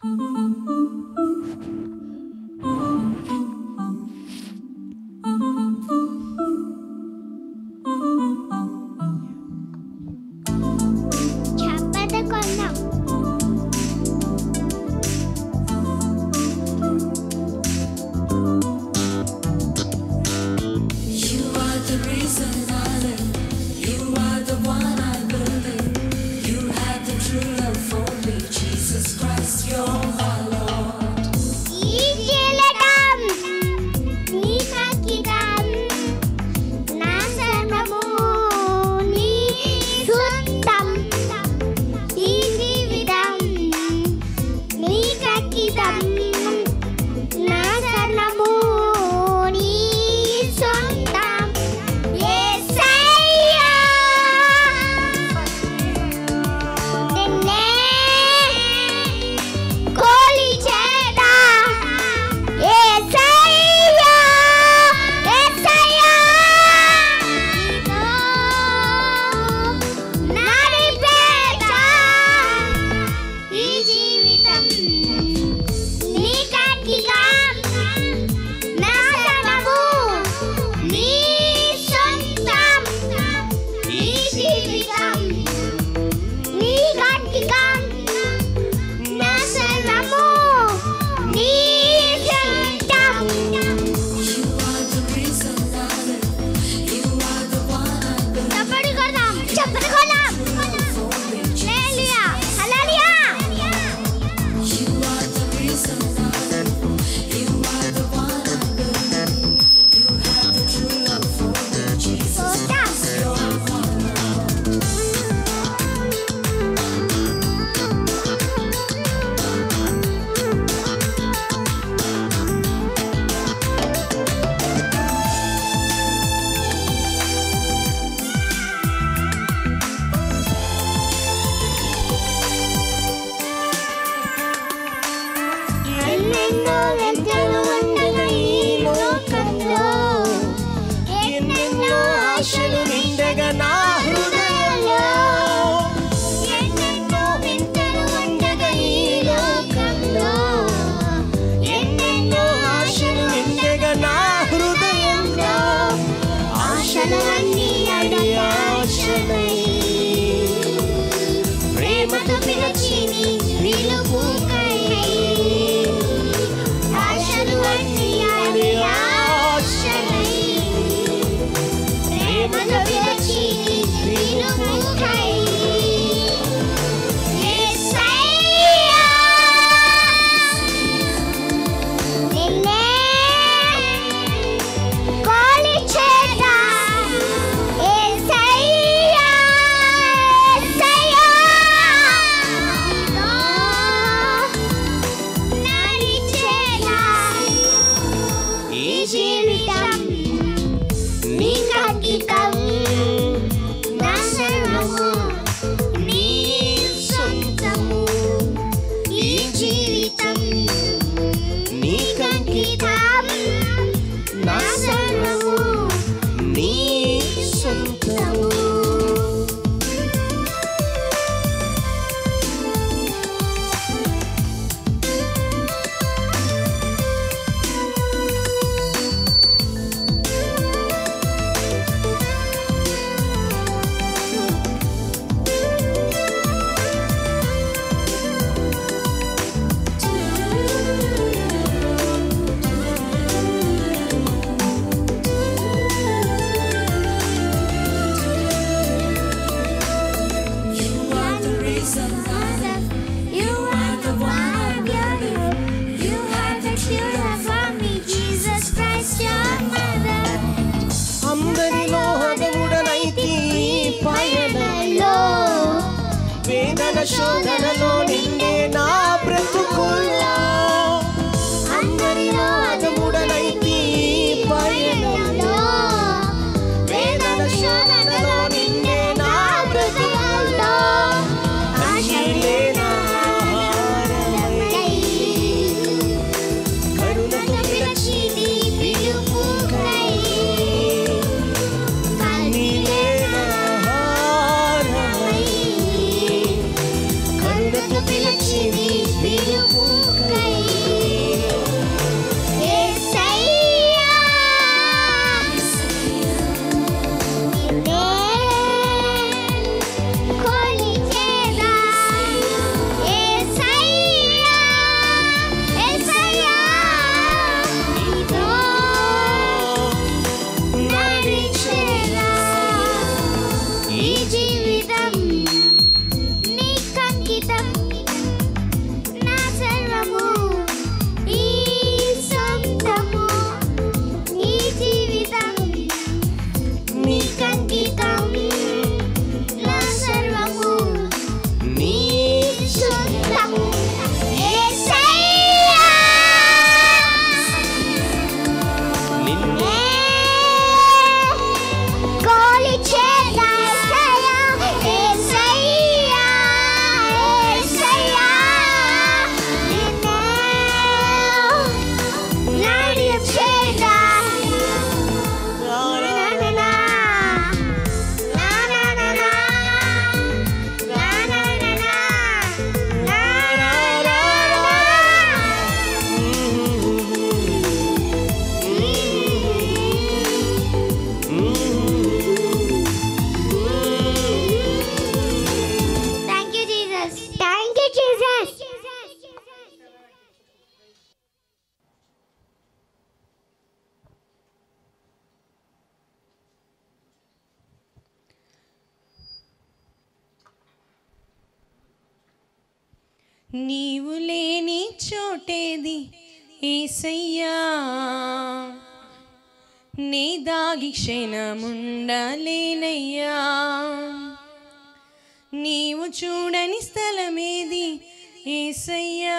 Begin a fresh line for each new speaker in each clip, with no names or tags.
చప్పట కొన్నాం
You are the reason I live. You are the one I believe. You have the true love for me, Jesus Christ, you're my Lord.
ఈ జీలటం నీ కాకిటం నా సర్వము నీ సొంతం ఈ జీవితం నీ కాకిటం నా సర్వము నీ సొంతం యేసయ్యా నిన్నే కోలి చేత యేసయ్యా యేసయ్యా నీతో నడిపేట ఈ జీవితం నీ కాకిగా నా సర్వము నీ సొంతం ఈ జీవితం నీ కాకిగా నా సర్వము నీ సొంతం
You are the reason I live. You are the one I believe.
చప్పటి కొడదాం చప్పటి కొడదాం
For me,
hallelujah hallelujah
You are the reason I live. You are the one I believe. You have the true love for me, Jesus
చూద్దాం
you're my Lord.
ఎన్నెన్నో వెంటలు ఉండగా ఈ లోకంలో ఎన్నెన్నో ఆశలు నిండగా నా హృదయంలో ఎన్నెన్నో వింతలు ఉండగా ఈ లోకంలో ఎన్నెన్నో ఆశలు నిండగా నా హృదయంలో ఆశలు అన్నీ అడి ఆశలై ప్రేమతో పిలిచి నీ పిలుపుకై ఆశలు అన్నీ అడి ఆశలై ప్రేమతో పిలిచి నీ పిలుపుకై యేసయ్యా నిన్నే కోలి చేత యేసయ్యా యేసయ్యా నడిచేలా ఈ జీవితం నీ కాకికం నా సర్వము నీ సొంతము ఈ జీవితం నీ కంకితం నా సర్వము నీ సొంతము
You are the reason I live.
You are the one I believe. You have the cure for me, Jesus Christ, your mother.
అందరిలో హదముడనైతి పయనలో వేదన శోధనలో నిన్నే నా బ్రతుకుల్లో అందరిలో హదముడనైతి పయనలో వేదన శోధనలో నిన్నే నా బ్రతుకుల్లో కన్నీళ్ళే నా ఆహారమై, కరుణతో పిలిచి నీ పిలుపుకై కన్నీళ్ళే నా ఆహారమై, కరుణతో
నీవు లేని చోటేది ఏసయ్యా నీ దాగి క్షణముండలేనయ్యా నీవు చూడని స్థలమేది ఏసయ్యా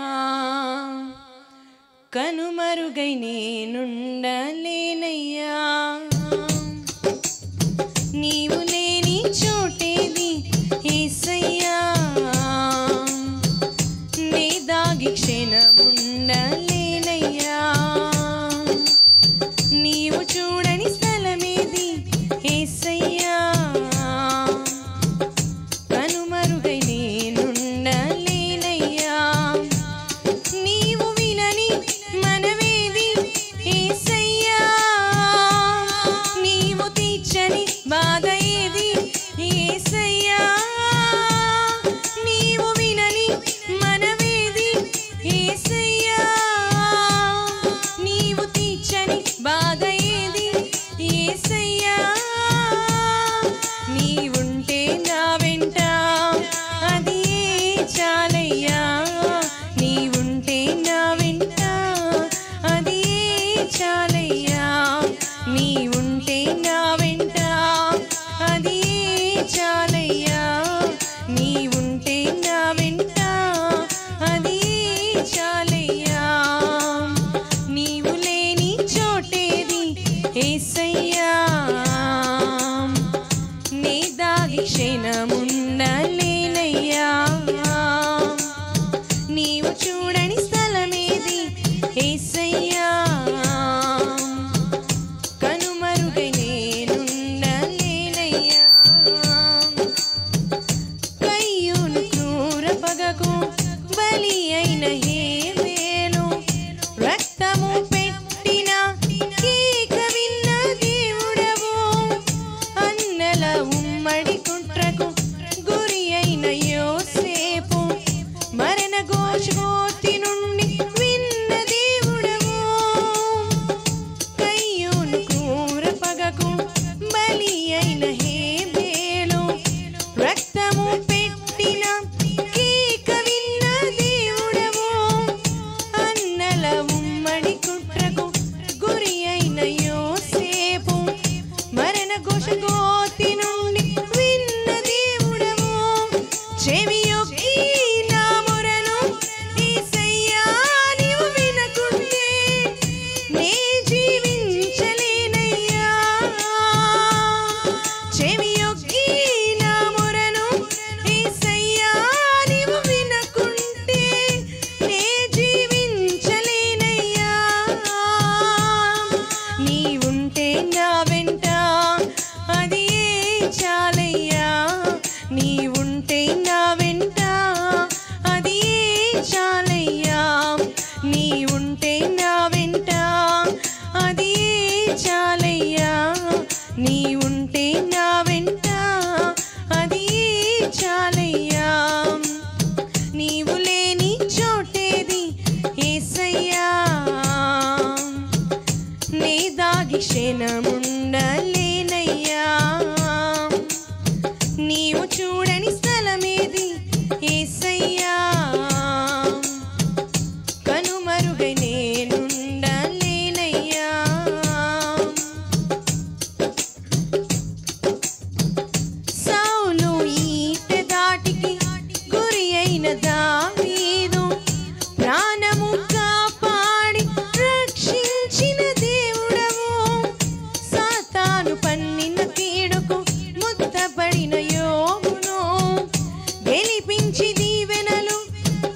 కనుమరుగై నేనుండలేనయ్యా నీవు లేని చోటేది ఏసయ్యా నీ దాగి క్షణముండలేనయ్యా నీవు చూడని స్థలమేది ఏసయ్యా కనుమరుగై నేనుండలేనయ్యా నీవు వినని మనవేది ఏసయ్యా నీవు తీర్చని బాధ ఏది ఏసయ్యా నీవు వినని మనవేది ఏసయ్యా నీవు తీర్చని బాధ ఏది ఏసయ్యా నీవుంటే నా వెంట అది చాలయ్యా నీవుంటే నా వెంట అది చాలయ్యా నీవుంటే నా వెంట అది చాలయ్యా నీవుంటే నా వెంట అది చాలయ్యా నీవు లేని చోటేది ఏసయ్యా నీ దాగి క్షణముండలేనయ్యా నీవు చూడని స్థలమేది ఏసయ్యా కనుమరుగై నేనుండలేనయ్యా కయ్యూను క్రూర పగకు బలి అయిన హేమేలు రక్తము పెట్టిన కీక విన్న దేవుడవు అన్నల ఉమ్మడి కుట్రకు గురి అయిన యోసేపు మరణ ఘోషోతి నుండి విన్న దేవుడవు కయ్యూను క్రూర పగకు బలి అయిన హేబేలు రక్తము పెట్టిన కీక విన్న దేవుడవు అన్నల ఉమ్మడి కుట్రకు గురి అయిన యోసేపు మరణ ఘోష గోతి నుండి విన్న దేవుడవు చెవియొక్కి నా మొరను యేసయ్యా నీవు వినకుంటే నే జీవించలేనయ్యా చెవియొక్కి నా మొరను యేసయ్యా నీవు వినకుంటే నే జీవించలేనయ్యా నీవుంటే నా వెంట అది చాలయ్యా నీవుంటే నా వెంట అది చాలయ్యా నీవుంటే నా వెంట అది చాలయ్యా నీవుంటే నా వెంట అది చాలయ్యా నీవు లేని చోటేది ఏసయ్యా నీ దాగి క్షణముండలేనయ్యా నీవు చూడని స్థలమేది ఏసయ్యా కనుమరుగై నేనుండలేనయ్యా సౌలు ఈట దాటికి గురి అయిన దావీదు ప్రాణము కాపాడి రక్షించిన దేవుడవు సాతాను పన్నిన కీడుకు ముద్దపడిన యోగును గెలిపించి దీవెనలు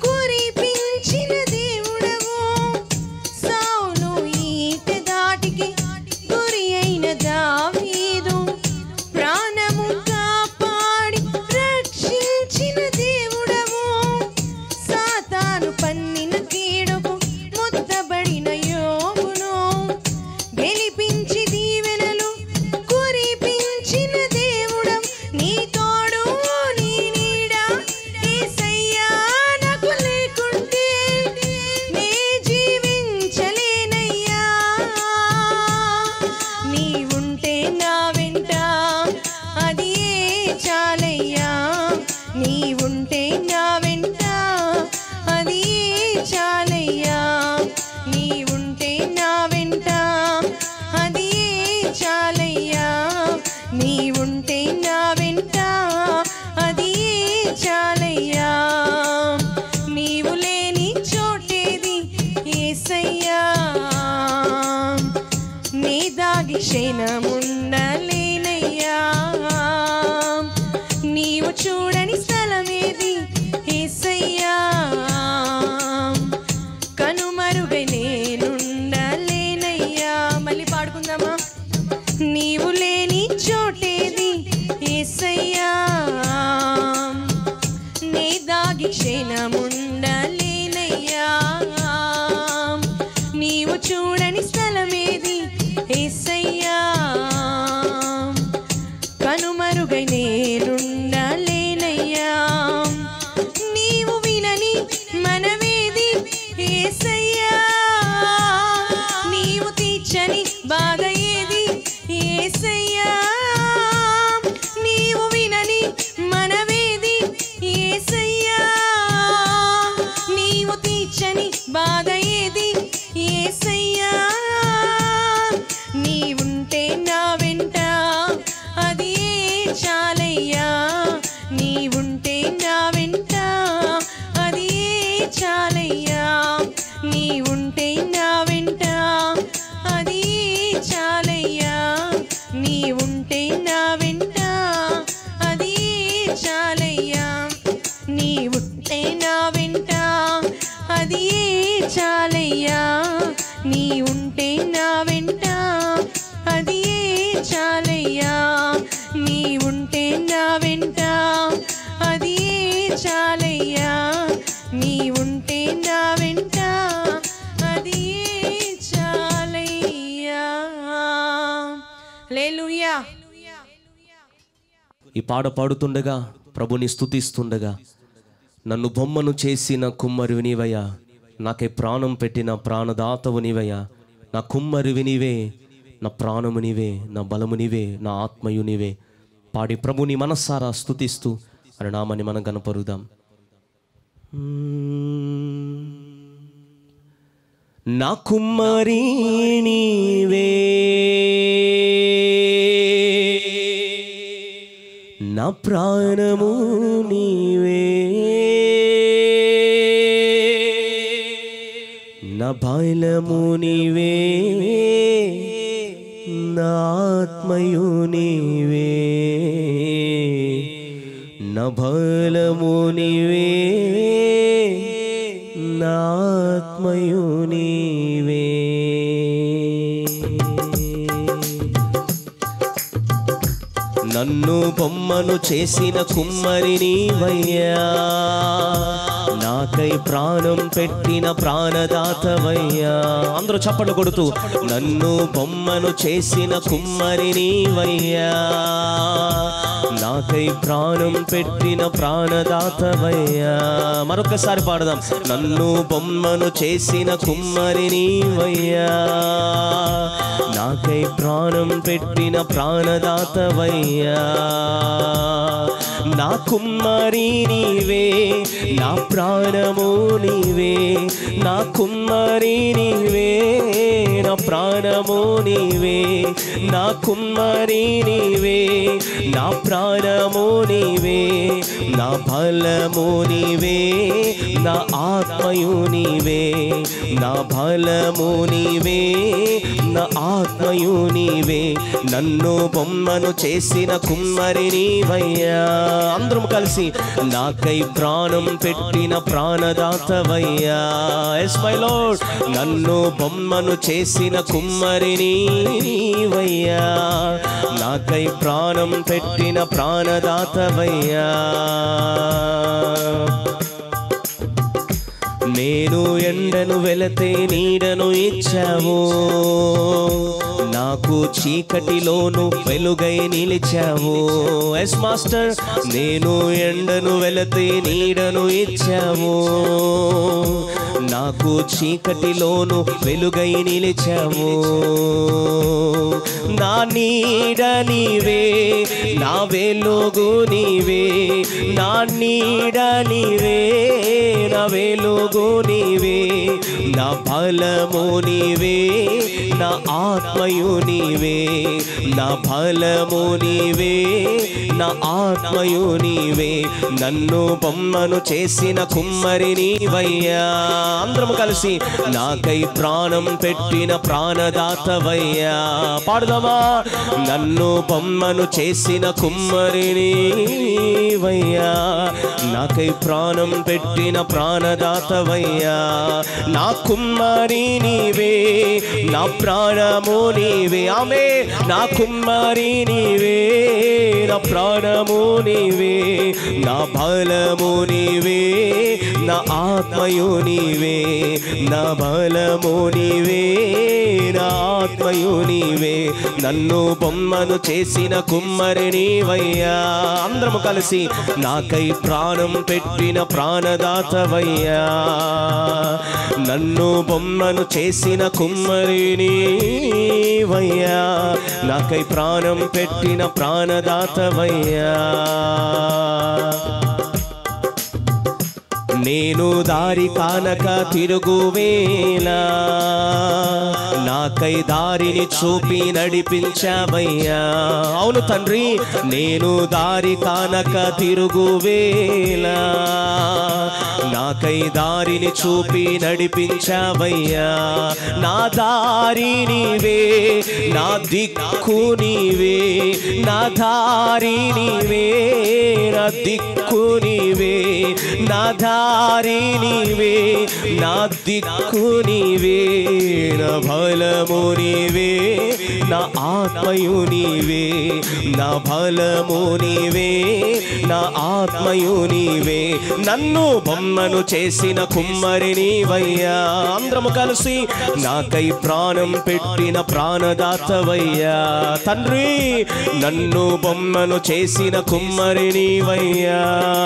నీవు చూడని స్థలమేది ఏసయ్యా కనుమరుగై నేనుండలేనయ్యా మళ్ళీ పాడుకుందామా నీవు లేని చోటేది ఏసయ్యా నే దాగి క్షణముండలేనయ్యా నీవు చూడని స్థలమేది ఏసయ్యా కనుమరుగై నేనుండలేనయ్యా నీవు వినని మనమేది ఏసయ్యా నీవు తీర్చని బాధ ఏది ఏసయ్యా నీవు వినని మనవేది ఏసయ్యా నీవు తీర్చని బాధ ఏది ఏసయ్యా నీవుంటే నా వెంట అది చాలయ్యా నీవుంటే నా వెంట అది చాలయ్యా నీవుంటే నా వెంట అది చాలయ్యా నీవుంటే నా వెంట అది చాలయ్యా నీవుంటే నా వెంట అది చాలయ్యా నీ ఉంటే నా వెంట అది చాలయ్యా నీ ఉంటే నా వెంట అది చాలయ్యా నీ ఉంటే నా వెంట అది చాలయ్యా లేలుయా
ఈ పాట పాడుతుండగా ప్రభుని స్తుతిస్తుండగా నన్ను బొమ్మను చేసిన కుమ్మరి వినివయ్యా నాకై ప్రాణం పెట్టిన ప్రాణదాతవు నీవయ్యా నా కుమ్మరి వినివే నా ప్రాణము నీవే నా బలము నీవే నా ఆత్మయు నీవే పాడి ప్రభుని మనస్సారా స్తుతిస్తూ అని నామని మనం కనపరుదాం నా కుమ్మరి నీవే నా ప్రాణము నీవే నా బలము నీవే నా ఆత్మయు నీవే నా బలము నీవే నా ఆత్మయు నీవే నన్ను బొమ్మను చేసిన కుమ్మరి నీవయ్యా నాకై ప్రాణం పెట్టిన ప్రాణదాతవయ్యా అందరూ చప్పట్లు కొడుతూ నన్ను బొమ్మను చేసిన కుమ్మరి నీవయ్యా నాకై ప్రాణం పెట్టిన ప్రాణదాతవయ్యా మరొకసారి పాడదాం నన్ను బొమ్మను చేసిన కుమ్మరి నీవయ్యా నాకై ప్రాణం పెట్టిన ప్రాణదాతవయ్యా నా కుమ్మరి నీవే నా ప్రాణము నీవే నా కుమ్మరి నీవే నా ప్రాణము నీవే నా కుమ్మరి నీవే నా ప్రాణము నీవే నా బలము నీవే నా ఆత్మయు నీవే నా బలము నీవే నా ఆత్మయు నీవే నన్ను బొమ్మను చేసిన కుమ్మరి నీవయ్యా అందరం కలిసి నాకై ప్రాణం పెట్టిన ప్రాణదాతవయ్యా ఎస్ మై లార్డ్ నన్ను బొమ్మను చేసిన కుమ్మరి నీవయ్యా నాకై ప్రాణం పెట్టిన ప్రాణదాతవయ్యా నేను ఎండను వెళతే నీడను ఇచ్చావు నాకు చీకటిలోను వెలుగై నిలిచావు ఎస్ మాస్టర్ నేను ఎండను వెళతే నీడను ఇచ్చావు నాకు చీకటిలోను వెలుగై నిలిచావు నా నీడ నీవే నా వెలుగు నీవే నా నీడ నీవే నా వెలుగు నీవే నా బలము నీవే నా ఆత్మయు నీవే నా బలము నీవే నా ఆత్మయు నీవే నన్ను బొమ్మను చేసిన కుమ్మరి నీవయ్యా అందరం కలిసి నాకై ప్రాణం పెట్టిన ప్రాణదాతవయ్యా పాడుదామా నన్ను బొమ్మను చేసిన కుమ్మరి నీవయ్యా నాకై ప్రాణం పెట్టిన ప్రాణదాతవయ్యా నా కుమ్మరి నీవే నా ప్రాణము నీవే ఆమె నా కుమ్మరి నీవే నా ప్రాణము నీవే నా బలము నీవే నా ఆత్మయు నీవే నా బలము నీవే నా ఆత్మయు నీవే నన్ను బొమ్మను చేసిన కుమ్మరి నీవయ్యా అందరము కలిసి నాకై ప్రాణం పెట్టిన ప్రాణదాతవయ్యా నన్ను బొమ్మను చేసిన కుమ్మరి నీవయ్యా నాకై ప్రాణం పెట్టిన ప్రాణదాతవయ్యా నేను దారి కానక తిరుగువేలా నాకై దారిని చూపి నడిపించావయ్యా అవును తండ్రి నేను దారి కానక తిరుగువేలా నాకై దారిని చూపి నడిపించావయ్యా నా దారి నీవే నా దిక్కు నీవే నా దారి నీవే నా దిక్కు నీవే నా దారి నీవే నా దిక్కు నీవే నా బలము నీవే నా ఆత్మయు నీవే నా బలము నీవే నా ఆత్మయు నీవే నన్ను బొమ్మను చేసిన కుమ్మరి నీవయ్యా అందరము కలిసి నాకై ప్రాణం పెట్టిన ప్రాణదాతవయ్యా తండ్రి నన్ను బొమ్మను చేసిన కుమ్మరి నీవయ్యా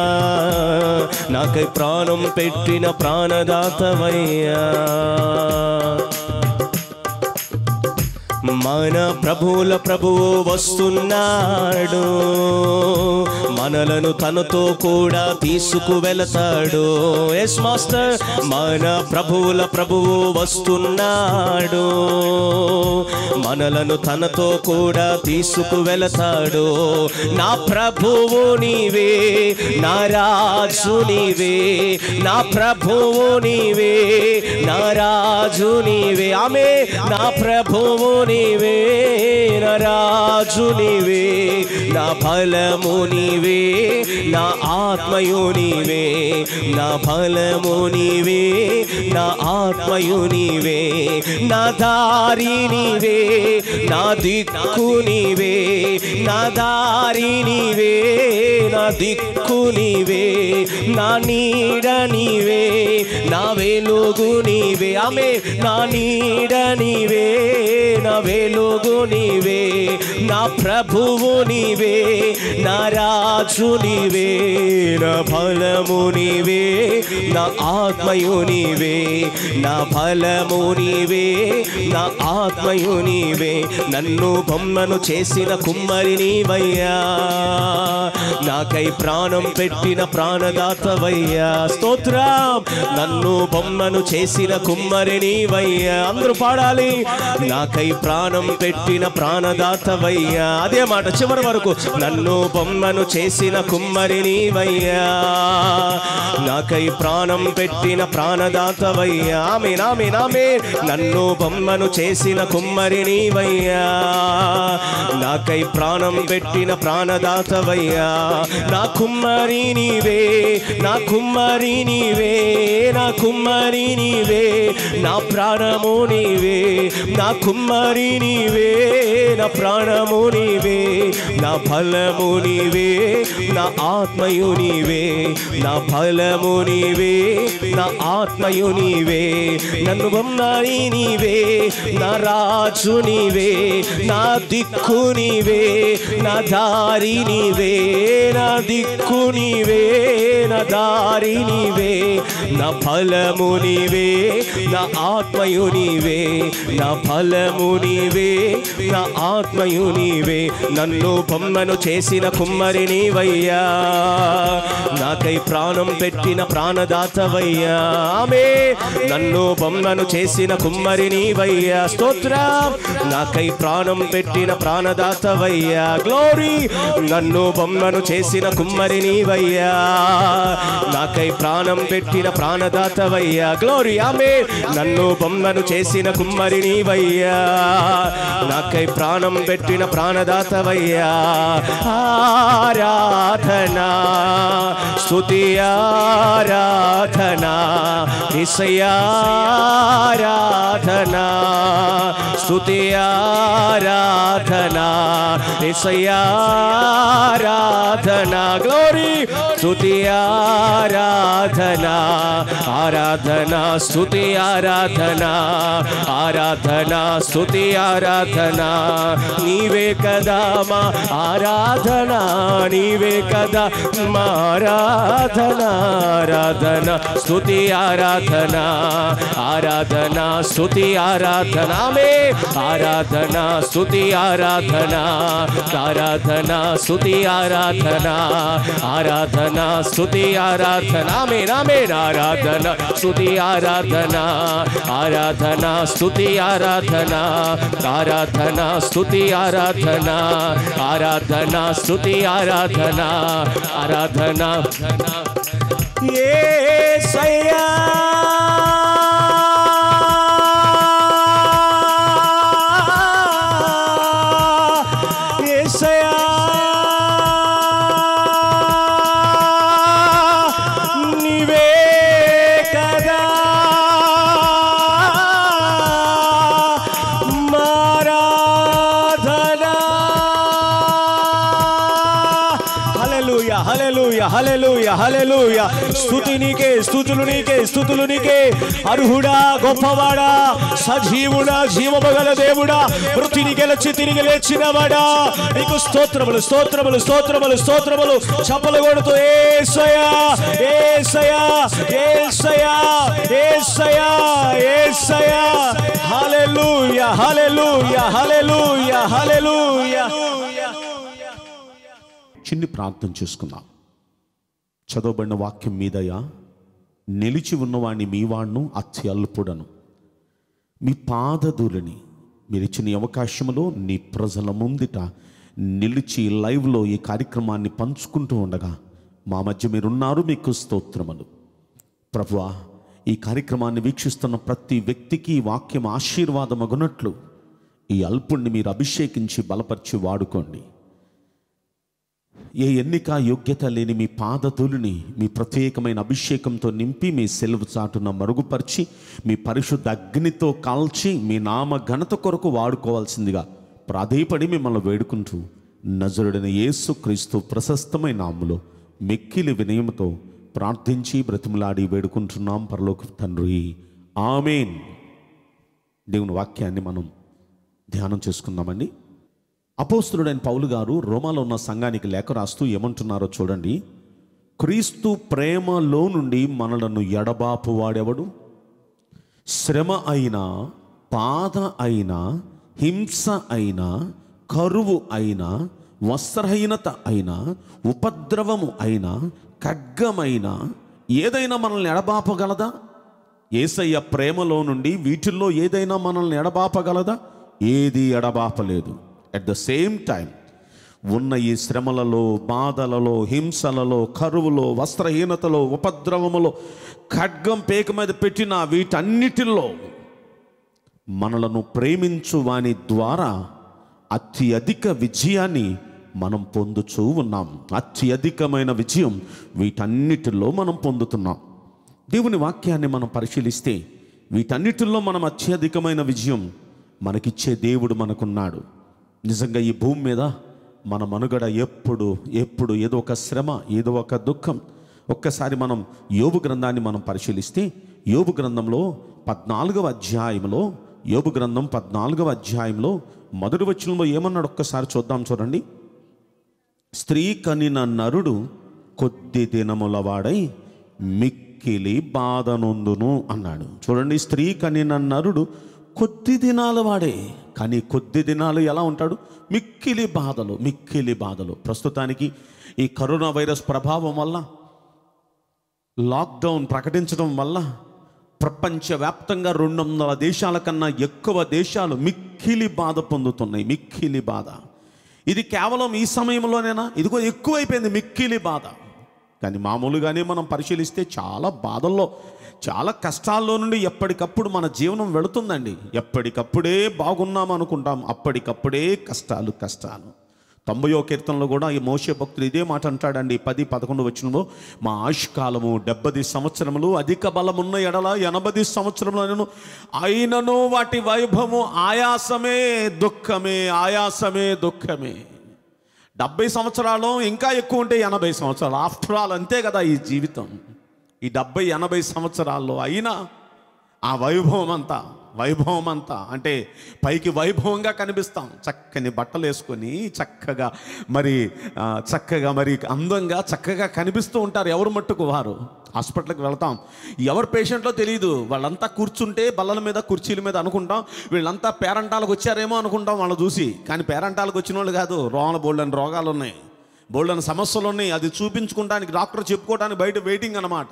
నాకై ప్రాణం పెట్టిన ప్రాణదాతవయ్యా మన ప్రభువుల ప్రభువు వస్తున్నాడు మనలను తనతో కూడా తీసుకువెళతాడు ఎస్ మాస్టర్ మన ప్రభువుల ప్రభువు వస్తున్నాడు మనలను తనతో కూడా తీసుకువెళతాడు నా ప్రభువు నీవే నా రాజు నీవే నా ప్రభువు నీవే నా రాజు నీవే ఆమె నా ప్రభువు నీవే నా రాజు నీవే నా బలము నీవే నా ఆత్మయు నీవే నా బలము నీవే నా ఆత్మయు నీవే నా దారి నీవే నా దిక్కు నీవే నా దారి నీవే నా దిక్కు నీవే నా నీడ నీవే నా వెలుగు నీవే ఆమె నా నీడ నీవే నా వెలుగు నీవే నా ప్రభువు నీవే నా రాజు నీవే నా బలము నీవే నా ఆత్మయు నీవే నా బలము నీవే నా ఆత్మయు నీవే నన్ను బొమ్మను చేసిన కుమ్మరి నీవయ్యా నాకై ప్రాణం పెట్టిన ప్రాణదాతవయ్యా స్తోత్రం నన్ను బొమ్మను చేసిన కుమ్మరి నీవయ్యా అందరూ పాడాలి నాకై ప్రాణం పెట్టిన ప్రాణదాతవయ్యా అదే మాట చివరి వరకు నన్ను బొమ్మను చేసిన కుమ్మరి నీవయ్యా నాకై ప్రాణం పెట్టిన ప్రాణదాతవయ్యా ఆమె నామే నామే నన్ను బొమ్మను చేసిన కుమ్మరి నీవయ్యా నాకై ప్రాణం పెట్టిన ప్రాణదాతవయ్యా నా కుమ్మరి నీవే నా కుమ్మరి నీవే నా కుమ్మరి నీవే నా ప్రాణము నీవే నా కుమ్మరి నీవే నా ప్రాణము నీవే నా ఫలము నీవే నా ఆత్మయు నీవే నా ఫలము నీవే నా ఆత్మయు నీవే నన్ను బొమ్మని నీవే నా రాజు నీవే నా దిక్కు నీవే నా దారి నీవే నా దిక్కు నీవే నా దారి నీవే నా ఫలము నీవే నా ఆత్మయు నీవే నా ఫలము నీవే నా ఆత్మయు నీవే నన్ను బొమ్మను చేసిన కుమ్మరి నీవయ్యా నా నాకై ప్రాణం పెట్టిన ప్రాణదాతవయ్యా ఆమె నన్ను బొమ్మను చేసిన కుమ్మరి నీవయ్యా స్తోత్రం నాకై ప్రాణం పెట్టిన ప్రాణదాతవయ్యా గ్లోరీ నన్ను బొమ్మను చేసిన కుమ్మరి నీవయ్యా నాకై ప్రాణం పెట్టిన ప్రాణదాతవయ్యా గ్లోరీ ఆమె నన్ను బొమ్మను చేసిన కుమ్మరి నీవయ్యా నాకై ప్రాణం పెట్టిన ప్రాణదాతవయ్యా ఆరాధనా స్తుతి ఆరాధనా నిసయారాధనా స్తుతి ఆరాధనా నిసయారాధనా గ్లోరీ స్తుతి ఆరాధనా ఆరాధనా స్తుతి ఆరాధనా ఆరాధనా స్తుతి ఆరాధనా నీవే కదా మా ఆరాధనా నీవే కదా మా ఆరాధనా ఆరాధన స్తుతి ఆరాధనా ఆరాధనా స్తుతి ఆరాధనా మే ఆరాధనా స్తుతి ఆరాధనా ఆరాధనా స్తుతి ఆరాధనా ఆరాధనా స్తుతి ఆరాధనా మే నామే ఆరాధన స్తుతి ఆరాధనా ఆరాధనా స్తుతి ఆరాధనా ఆరాధనా స్తుతి ఆరాధనా ఆరాధనా స్తుతి ఆరాధనా ఆరాధనా యేసయ్యా యేసయ్యా నీవే కదా మారాధనా హల్లెలూయ హల్లెలూయ హల్లెలూయ హల్లెలూయ స్తుతి నీకే స్తుతులు నీకే స్తుతులు నీకే అర్హుడా గొప్పవాడా సజీవుడా జీవమగల దేవుడా మృతిని గెలిచి తిరిగి లేచినవాడా నీకు స్తోత్రములు స్తోత్రములు స్తోత్రములు స్తోత్రములు చప్పలు కొడుతూ ఏసయా ఏసయా ఏసయా ఏసయా ఏసయా హల్లెలూయ హల్లెలూయ హల్లెలూయ హల్లెలూయ
చిన్ని ప్రార్థన చేసుకుందాం చదవబడిన వాక్యం మీదయా నిలిచి ఉన్నవాణ్ణి మీ వాణ్ణు అత్యల్పుడను మీ పాదధూళిని మీరు ఇచ్చిన ఈ అవకాశంలో నీ ప్రజల ముందిట నిలిచి లైవ్లో ఈ కార్యక్రమాన్ని పంచుకుంటూ ఉండగా మా మధ్య మీరున్నారు మీకు స్తోత్రములు ప్రభువా ఈ కార్యక్రమాన్ని వీక్షిస్తున్న ప్రతి వ్యక్తికి ఈ వాక్యం ఆశీర్వాదమగునట్లు ఈ అల్పుణ్ణి మీరు అభిషేకించి బలపరిచి వాడుకోండి ఏ ఎన్నిక యోగ్యత లేని మీ పాదతులిని మీ ప్రత్యేకమైన అభిషేకంతో నింపి మీ సెలవు చాటున మరుగుపరిచి మీ పరిశుద్ధ అగ్నితో కాల్చి మీ నామ ఘనత కొరకు వాడుకోవాల్సిందిగా ప్రాధేయపడి మిమ్మల్ని వేడుకుంటూ నజరుడైన యేసు క్రీస్తు ప్రశస్తమైన నామములో మిక్కిలి వినయంతో ప్రార్థించి బ్రతిమలాడి వేడుకుంటున్నాం పరలోక తండ్రి ఆమెన్ దేవుని వాక్యాన్ని మనం ధ్యానం చేసుకుందామండి అపోస్తులుడైన పౌలు గారు రోమాలో ఉన్న సంఘానికి లేఖ రాస్తూ ఏమంటున్నారో చూడండి క్రీస్తు ప్రేమలో నుండి మనలను ఎడబాపు వాడెవడు శ్రమ అయినా బాధ అయినా హింస అయినా కరువు అయినా వస్త్రహీనత అయినా ఉపద్రవము అయినా ఖడ్గమైనా ఏదైనా మనల్ని ఎడబాపగలదా ఏసయ్య ప్రేమలో నుండి వీటిల్లో ఏదైనా మనల్ని ఎడబాపగలదా ఏది ఎడబాపలేదు అట్ ద సేమ్ టైం ఉన్న ఈ శ్రమలలో బాధలలో హింసలలో కరువులో వస్త్రహీనతలో ఉపద్రవములో ఖడ్గం పేక మీద పెట్టిన వీటన్నిటిలో మనలను ప్రేమించు వాని ద్వారా అత్యధిక విజయాన్ని మనం పొందుచూ ఉన్నాం అత్యధికమైన విజయం వీటన్నిటిలో మనం పొందుతున్నాం దేవుని వాక్యాన్ని మనం పరిశీలిస్తే వీటన్నిటిలో మనం అత్యధికమైన విజయం మనకిచ్చే దేవుడు మనకున్నాడు నిజంగా ఈ భూమి మీద మన మనుగడ ఎప్పుడు ఎప్పుడు ఏదో ఒక శ్రమ ఏదో ఒక దుఃఖం ఒక్కసారి మనం యోబు గ్రంథాన్ని మనం పరిశీలిస్తే యోబు గ్రంథంలో పద్నాలుగవ అధ్యాయంలో యోబు గ్రంథం పద్నాలుగవ అధ్యాయంలో మొదటి వచనంలో ఏమన్నాడు ఒక్కసారి చూద్దాం చూడండి స్త్రీ కనిన నరుడు కొద్ది దినముల వాడై మిక్కిలి బాధ నొందును అన్నాడు చూడండి స్త్రీ కనిన నరుడు కొద్ది దినాల వాడే కానీ కొద్ది దినాలు ఎలా ఉంటాడు మిక్కిలి బాధలు మిక్కిలి బాధలు ప్రస్తుతానికి ఈ కరోనా వైరస్ ప్రభావం వల్ల లాక్డౌన్ ప్రకటించడం వల్ల ప్రపంచవ్యాప్తంగా రెండు వందల దేశాల కన్నా ఎక్కువ దేశాలు మిక్కిలి బాధ పొందుతున్నాయి మిక్కిలి బాధ ఇది కేవలం ఈ సమయంలోనేనా ఇదిగో ఎక్కువైపోయింది మిక్కిలి బాధ కానీ మామూలుగానే మనం పరిశీలిస్తే చాలా బాధల్లో చాలా కష్టాల్లో నుండి ఎప్పటికప్పుడు మన జీవనం వెళుతుందండి ఎప్పటికప్పుడే బాగున్నాం అనుకుంటాం అప్పటికప్పుడే కష్టాలు కష్టాలు తొంభయో కీర్తనలో కూడా ఈ మోసే భక్తుడు ఇదే మాట అంటాడండి పది పదకొండు వచ్చినలో మా ఆయుష్కాలము డెబ్బది సంవత్సరములు అధిక బలమున్న ఎడల ఎనభది సంవత్సరములను అయినను వాటి వైభవము ఆయాసమే దుఃఖమే ఆయాసమే దుఃఖమే డెబ్బై సంవత్సరాలు ఇంకా ఎక్కువ ఉంటే ఎనభై సంవత్సరాలు ఆఫ్టర్ ఆల్ అంతే కదా ఈ జీవితం ఈ డెబ్బై ఎనభై సంవత్సరాల్లో అయినా ఆ వైభవం అంతా వైభవం అంతా అంటే పైకి వైభవంగా కనిపిస్తాం చక్కని బట్టలు వేసుకొని చక్కగా మరి ఆ, చక్కగా మరి అందంగా చక్కగా కనిపిస్తూ ఉంటారు ఎవరు మట్టుకు వారు హాస్పిటల్కి వెళ్తాం ఎవరు పేషెంట్లో తెలియదు వాళ్ళంతా కూర్చుంటే బల్లల మీద కుర్చీల మీద అనుకుంటాం వీళ్ళంతా పేరంటాలకు వచ్చారేమో అనుకుంటాం వాళ్ళు చూసి కానీ పేరంటాలకు వచ్చిన వాళ్ళు కాదు రోగల బోల్డని రోగాలు ఉన్నాయి బోల్డని సమస్యలు ఉన్నాయి అది చూపించుకోవడానికి డాక్టర్ చెప్పుకోవడానికి బయట వెయిటింగ్ అన్నమాట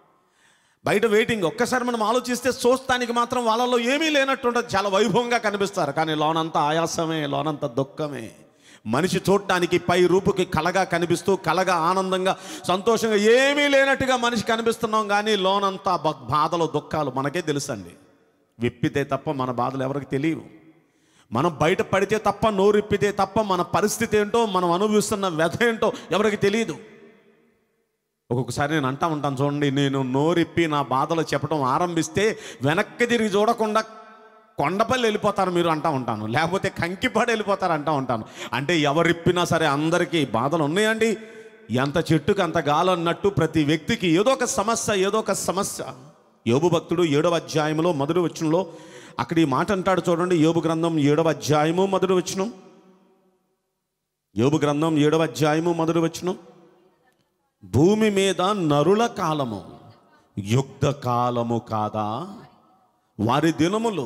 బయట వెయిటింగ్ ఒక్కసారి మనం ఆలోచిస్తే చూస్తానికి మాత్రం వాళ్ళలో ఏమీ లేనట్టు ఉంటుంది చాలా వైభవంగా కనిపిస్తారు కానీ లోనంతా ఆయాసమే లోనంతా దుఃఖమే మనిషి చూడటానికి పై రూపుకి కలగా కనిపిస్తూ కలగా ఆనందంగా సంతోషంగా ఏమీ లేనట్టుగా మనిషి కనిపిస్తున్నాం కానీ లోనంతా బ- బాధలు దుఃఖాలు మనకే తెలుసండి విప్పితే తప్ప మన బాధలు ఎవరికి తెలియవు మనం బయట పడితే తప్ప నోరిప్పితే తప్ప మన పరిస్థితి ఏంటో మనం అనుభవిస్తున్న వ్యధ ఏంటో ఎవరికి తెలియదు ఒక్కొక్కసారి నేను అంటా ఉంటాను చూడండి నేను నోరిప్పి నా బాధలు చెప్పడం ఆరంభిస్తే వెనక్కి తిరిగి చూడకుండా కొండపల్లి వెళ్ళిపోతారు మీరు అంటా ఉంటాను లేకపోతే కంకిపాడు వెళ్ళిపోతారు అంటా ఉంటాను అంటే ఎవరిప్పినా సరే అందరికీ బాధలు ఉన్నాయండి ఎంత చెట్టుకు అంత గాలి అన్నట్టు ప్రతి వ్యక్తికి ఏదో ఒక సమస్య ఏదో ఒక సమస్య యోబు భక్తుడు ఏడవ అధ్యాయంలో మొదటి వచనంలో అక్కడ ఈ మాట అంటాడు చూడండి యోబు గ్రంథం ఏడవ అధ్యాయము మొదటి వచనం యోబు గ్రంథం ఏడవ అధ్యాయము మొదటి వచనం భూమి మీద నరుల కాలము యుక్త కాలము కాదా వారి దినములు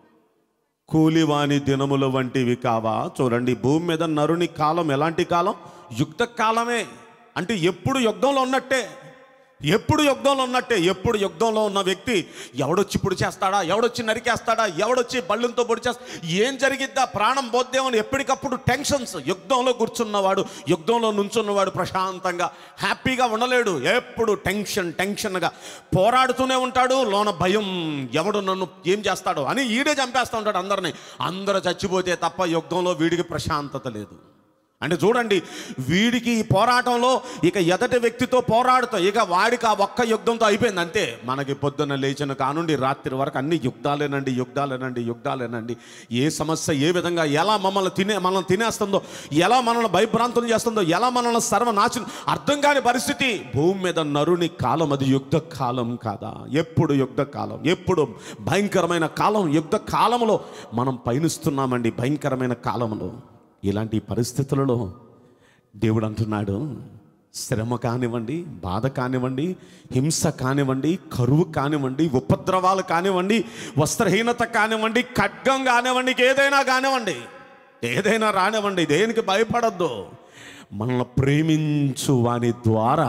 కూలివాని దినములు వంటివి కావా చూడండి భూమి మీద నరుని కాలం ఎలాంటి కాలం యుక్త కాలమే అంటే ఎప్పుడు యుద్ధంలో ఉన్నట్టే ఎప్పుడు యుద్ధంలో ఉన్నట్టే ఎప్పుడు యుద్ధంలో ఉన్న వ్యక్తి ఎవడొచ్చి పొడి చేస్తాడా ఎవడొచ్చి నరికేస్తాడా ఎవడొచ్చి బళ్ళంతో పొడి చేస్తా ఏం జరిగిద్దా ప్రాణం పోద్దేమని ఎప్పటికప్పుడు టెన్షన్స్ యుద్ధంలో కూర్చున్నవాడు యుద్ధంలో నుంచున్నవాడు ప్రశాంతంగా హ్యాపీగా ఉండలేడు ఎప్పుడు టెన్షన్ టెన్షన్గా పోరాడుతూనే ఉంటాడు లోన భయం ఎవడు నన్ను ఏం చేస్తాడో అని ఈడే చంపేస్తూ ఉంటాడు అందరిని అందరూ చచ్చిపోతే తప్ప యుద్ధంలో వీడికి ప్రశాంతత లేదు అంటే చూడండి వీడికి ఈ పోరాటంలో ఇక ఎదటి వ్యక్తితో పోరాడుతూ ఇక వాడికి ఆ ఒక్క యుద్ధంతో అయిపోయింది అంతే మనకి పొద్దున్న లేచిన కానుండి రాత్రి వరకు అన్ని యుద్ధాలేనండి యుద్ధాలేనండి యుద్ధాలేనండి ఏ సమస్య ఏ విధంగా ఎలా మమ్మల్ని తినే మనల్ని తినేస్తుందో ఎలా మనల్ని భయభ్రాంతులు చేస్తుందో ఎలా మనల్ని సర్వనాశనం అర్థం కాని పరిస్థితి భూమి మీద నరుని కాలం అది యుద్ధ కాలం కాదా ఎప్పుడు యుద్ధ కాలం ఎప్పుడు భయంకరమైన కాలం యుద్ధ కాలంలో మనం పయనిస్తున్నామండి భయంకరమైన కాలంలో ఇలాంటి పరిస్థితులలో దేవుడు అంటున్నాడు శ్రమ కానివ్వండి బాధ కానివ్వండి హింస కానివ్వండి కరువు కానివ్వండి ఉపద్రవాలు కానివ్వండి వస్త్రహీనత కానివ్వండి ఖడ్గం కానివ్వండి ఏదైనా కానివ్వండి ఏదైనా రానివ్వండి దేనికి భయపడద్దు మనల్ని ప్రేమించు వాని ద్వారా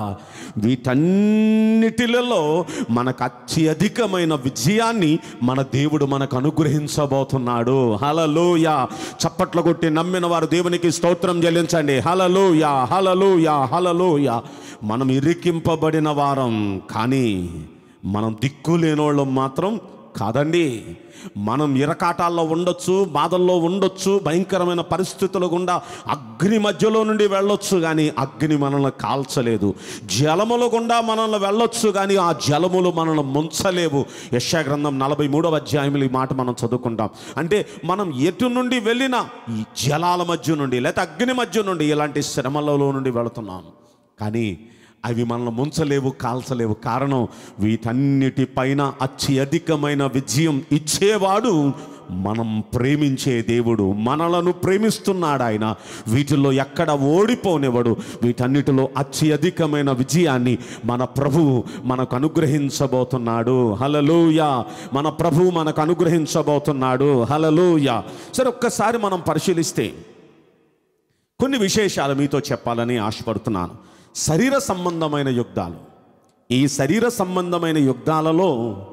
వీటన్నిటిలలో మనకు అత్యధికమైన విజయాన్ని మన దేవుడు మనకు అనుగ్రహించబోతున్నాడు హలలోయ చప్పట్లు కొట్టి నమ్మిన వారు దేవునికి స్తోత్రం చెల్లించండి హలలోయ హలలోయ హలలోయ మనం ఇరికింపబడిన వారం కానీ మనం దిక్కు లేనోళ్ళం మాత్రం కాదండి మనం ఇరకాటాల్లో ఉండొచ్చు బాధల్లో ఉండొచ్చు భయంకరమైన పరిస్థితుల గుండా అగ్ని మధ్యలో నుండి వెళ్ళొచ్చు కానీ అగ్ని మనల్ని కాల్చలేదు జలముల గుండా మనల్ని వెళ్ళొచ్చు కానీ ఆ జలములు మనల్ని ముంచలేవు యశాగ్రంథం నలభై మూడవ అధ్యాయంలో ఈ మాట మనం చదువుకుంటాం అంటే మనం ఎటు నుండి వెళ్ళినా ఈ జలాల మధ్య నుండి లేకపోతే అగ్ని మధ్య నుండి ఇలాంటి శ్రమలలో నుండి వెళుతున్నాం కానీ అవి మనల్ని ముంచలేవు కాల్చలేవు కారణం వీటన్నిటిపైన అత్యధికమైన విజయం ఇచ్చేవాడు మనం ప్రేమించే దేవుడు మనలను ప్రేమిస్తున్నాడు ఆయన వీటిల్లో ఎక్కడ ఓడిపోనివాడు వీటన్నిటిలో అత్యధికమైన విజయాన్ని మన ప్రభువు మనకు అనుగ్రహించబోతున్నాడు హలలోయ మన ప్రభువు మనకు అనుగ్రహించబోతున్నాడు హలలోయ సరే ఒక్కసారి మనం పరిశీలిస్తే కొన్ని విశేషాలు మీతో చెప్పాలని ఆశపడుతున్నాను శరీర సంబంధమైన యుద్ధాలు ఈ శరీర సంబంధమైన యుద్ధాలలో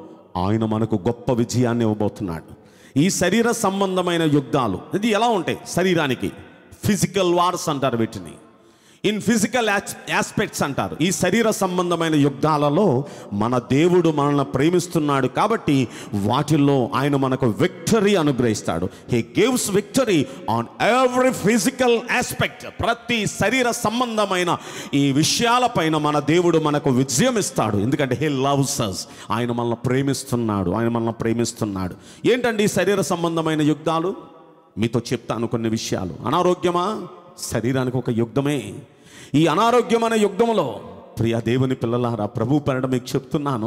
ఆయన మనకు గొప్ప విజయాన్ని ఇవ్వబోతున్నాడు ఈ శరీర సంబంధమైన యుద్ధాలు ఇది ఎలా ఉంటాయి శరీరానికి ఫిజికల్ వార్స్ అంటారు వీటిని ఇన్ ఫిజికల్ ఆస్పెక్ట్స్ అంటారు ఈ శరీర సంబంధమైన యుద్ధాలలో మన దేవుడు మనల్ని ప్రేమిస్తున్నాడు కాబట్టి వాటిల్లో ఆయన మనకు విక్టరీ అనుగ్రహిస్తాడు he gives victory on every physical aspect ప్రతి శరీర సంబంధమైన ఈ విషయాలపైన మన దేవుడు మనకు విజయం ఇస్తాడు ఎందుకంటే హీ లవ్స్ అస్ ఆయన మనల్ని ప్రేమిస్తున్నాడు ఆయన మనల్ని ప్రేమిస్తున్నాడు ఏంటండి ఈ శరీర సంబంధమైన యుద్ధాలు మీతో చెప్తాను కొన్ని విషయాలు అనారోగ్యమా శరీరానికి ఒక యుద్ధమే ఈ అనారోగ్యం అనే యుద్ధంలో ప్రియ దేవుని పిల్లలారా ప్రభు పెరడ మీకు చెప్తున్నాను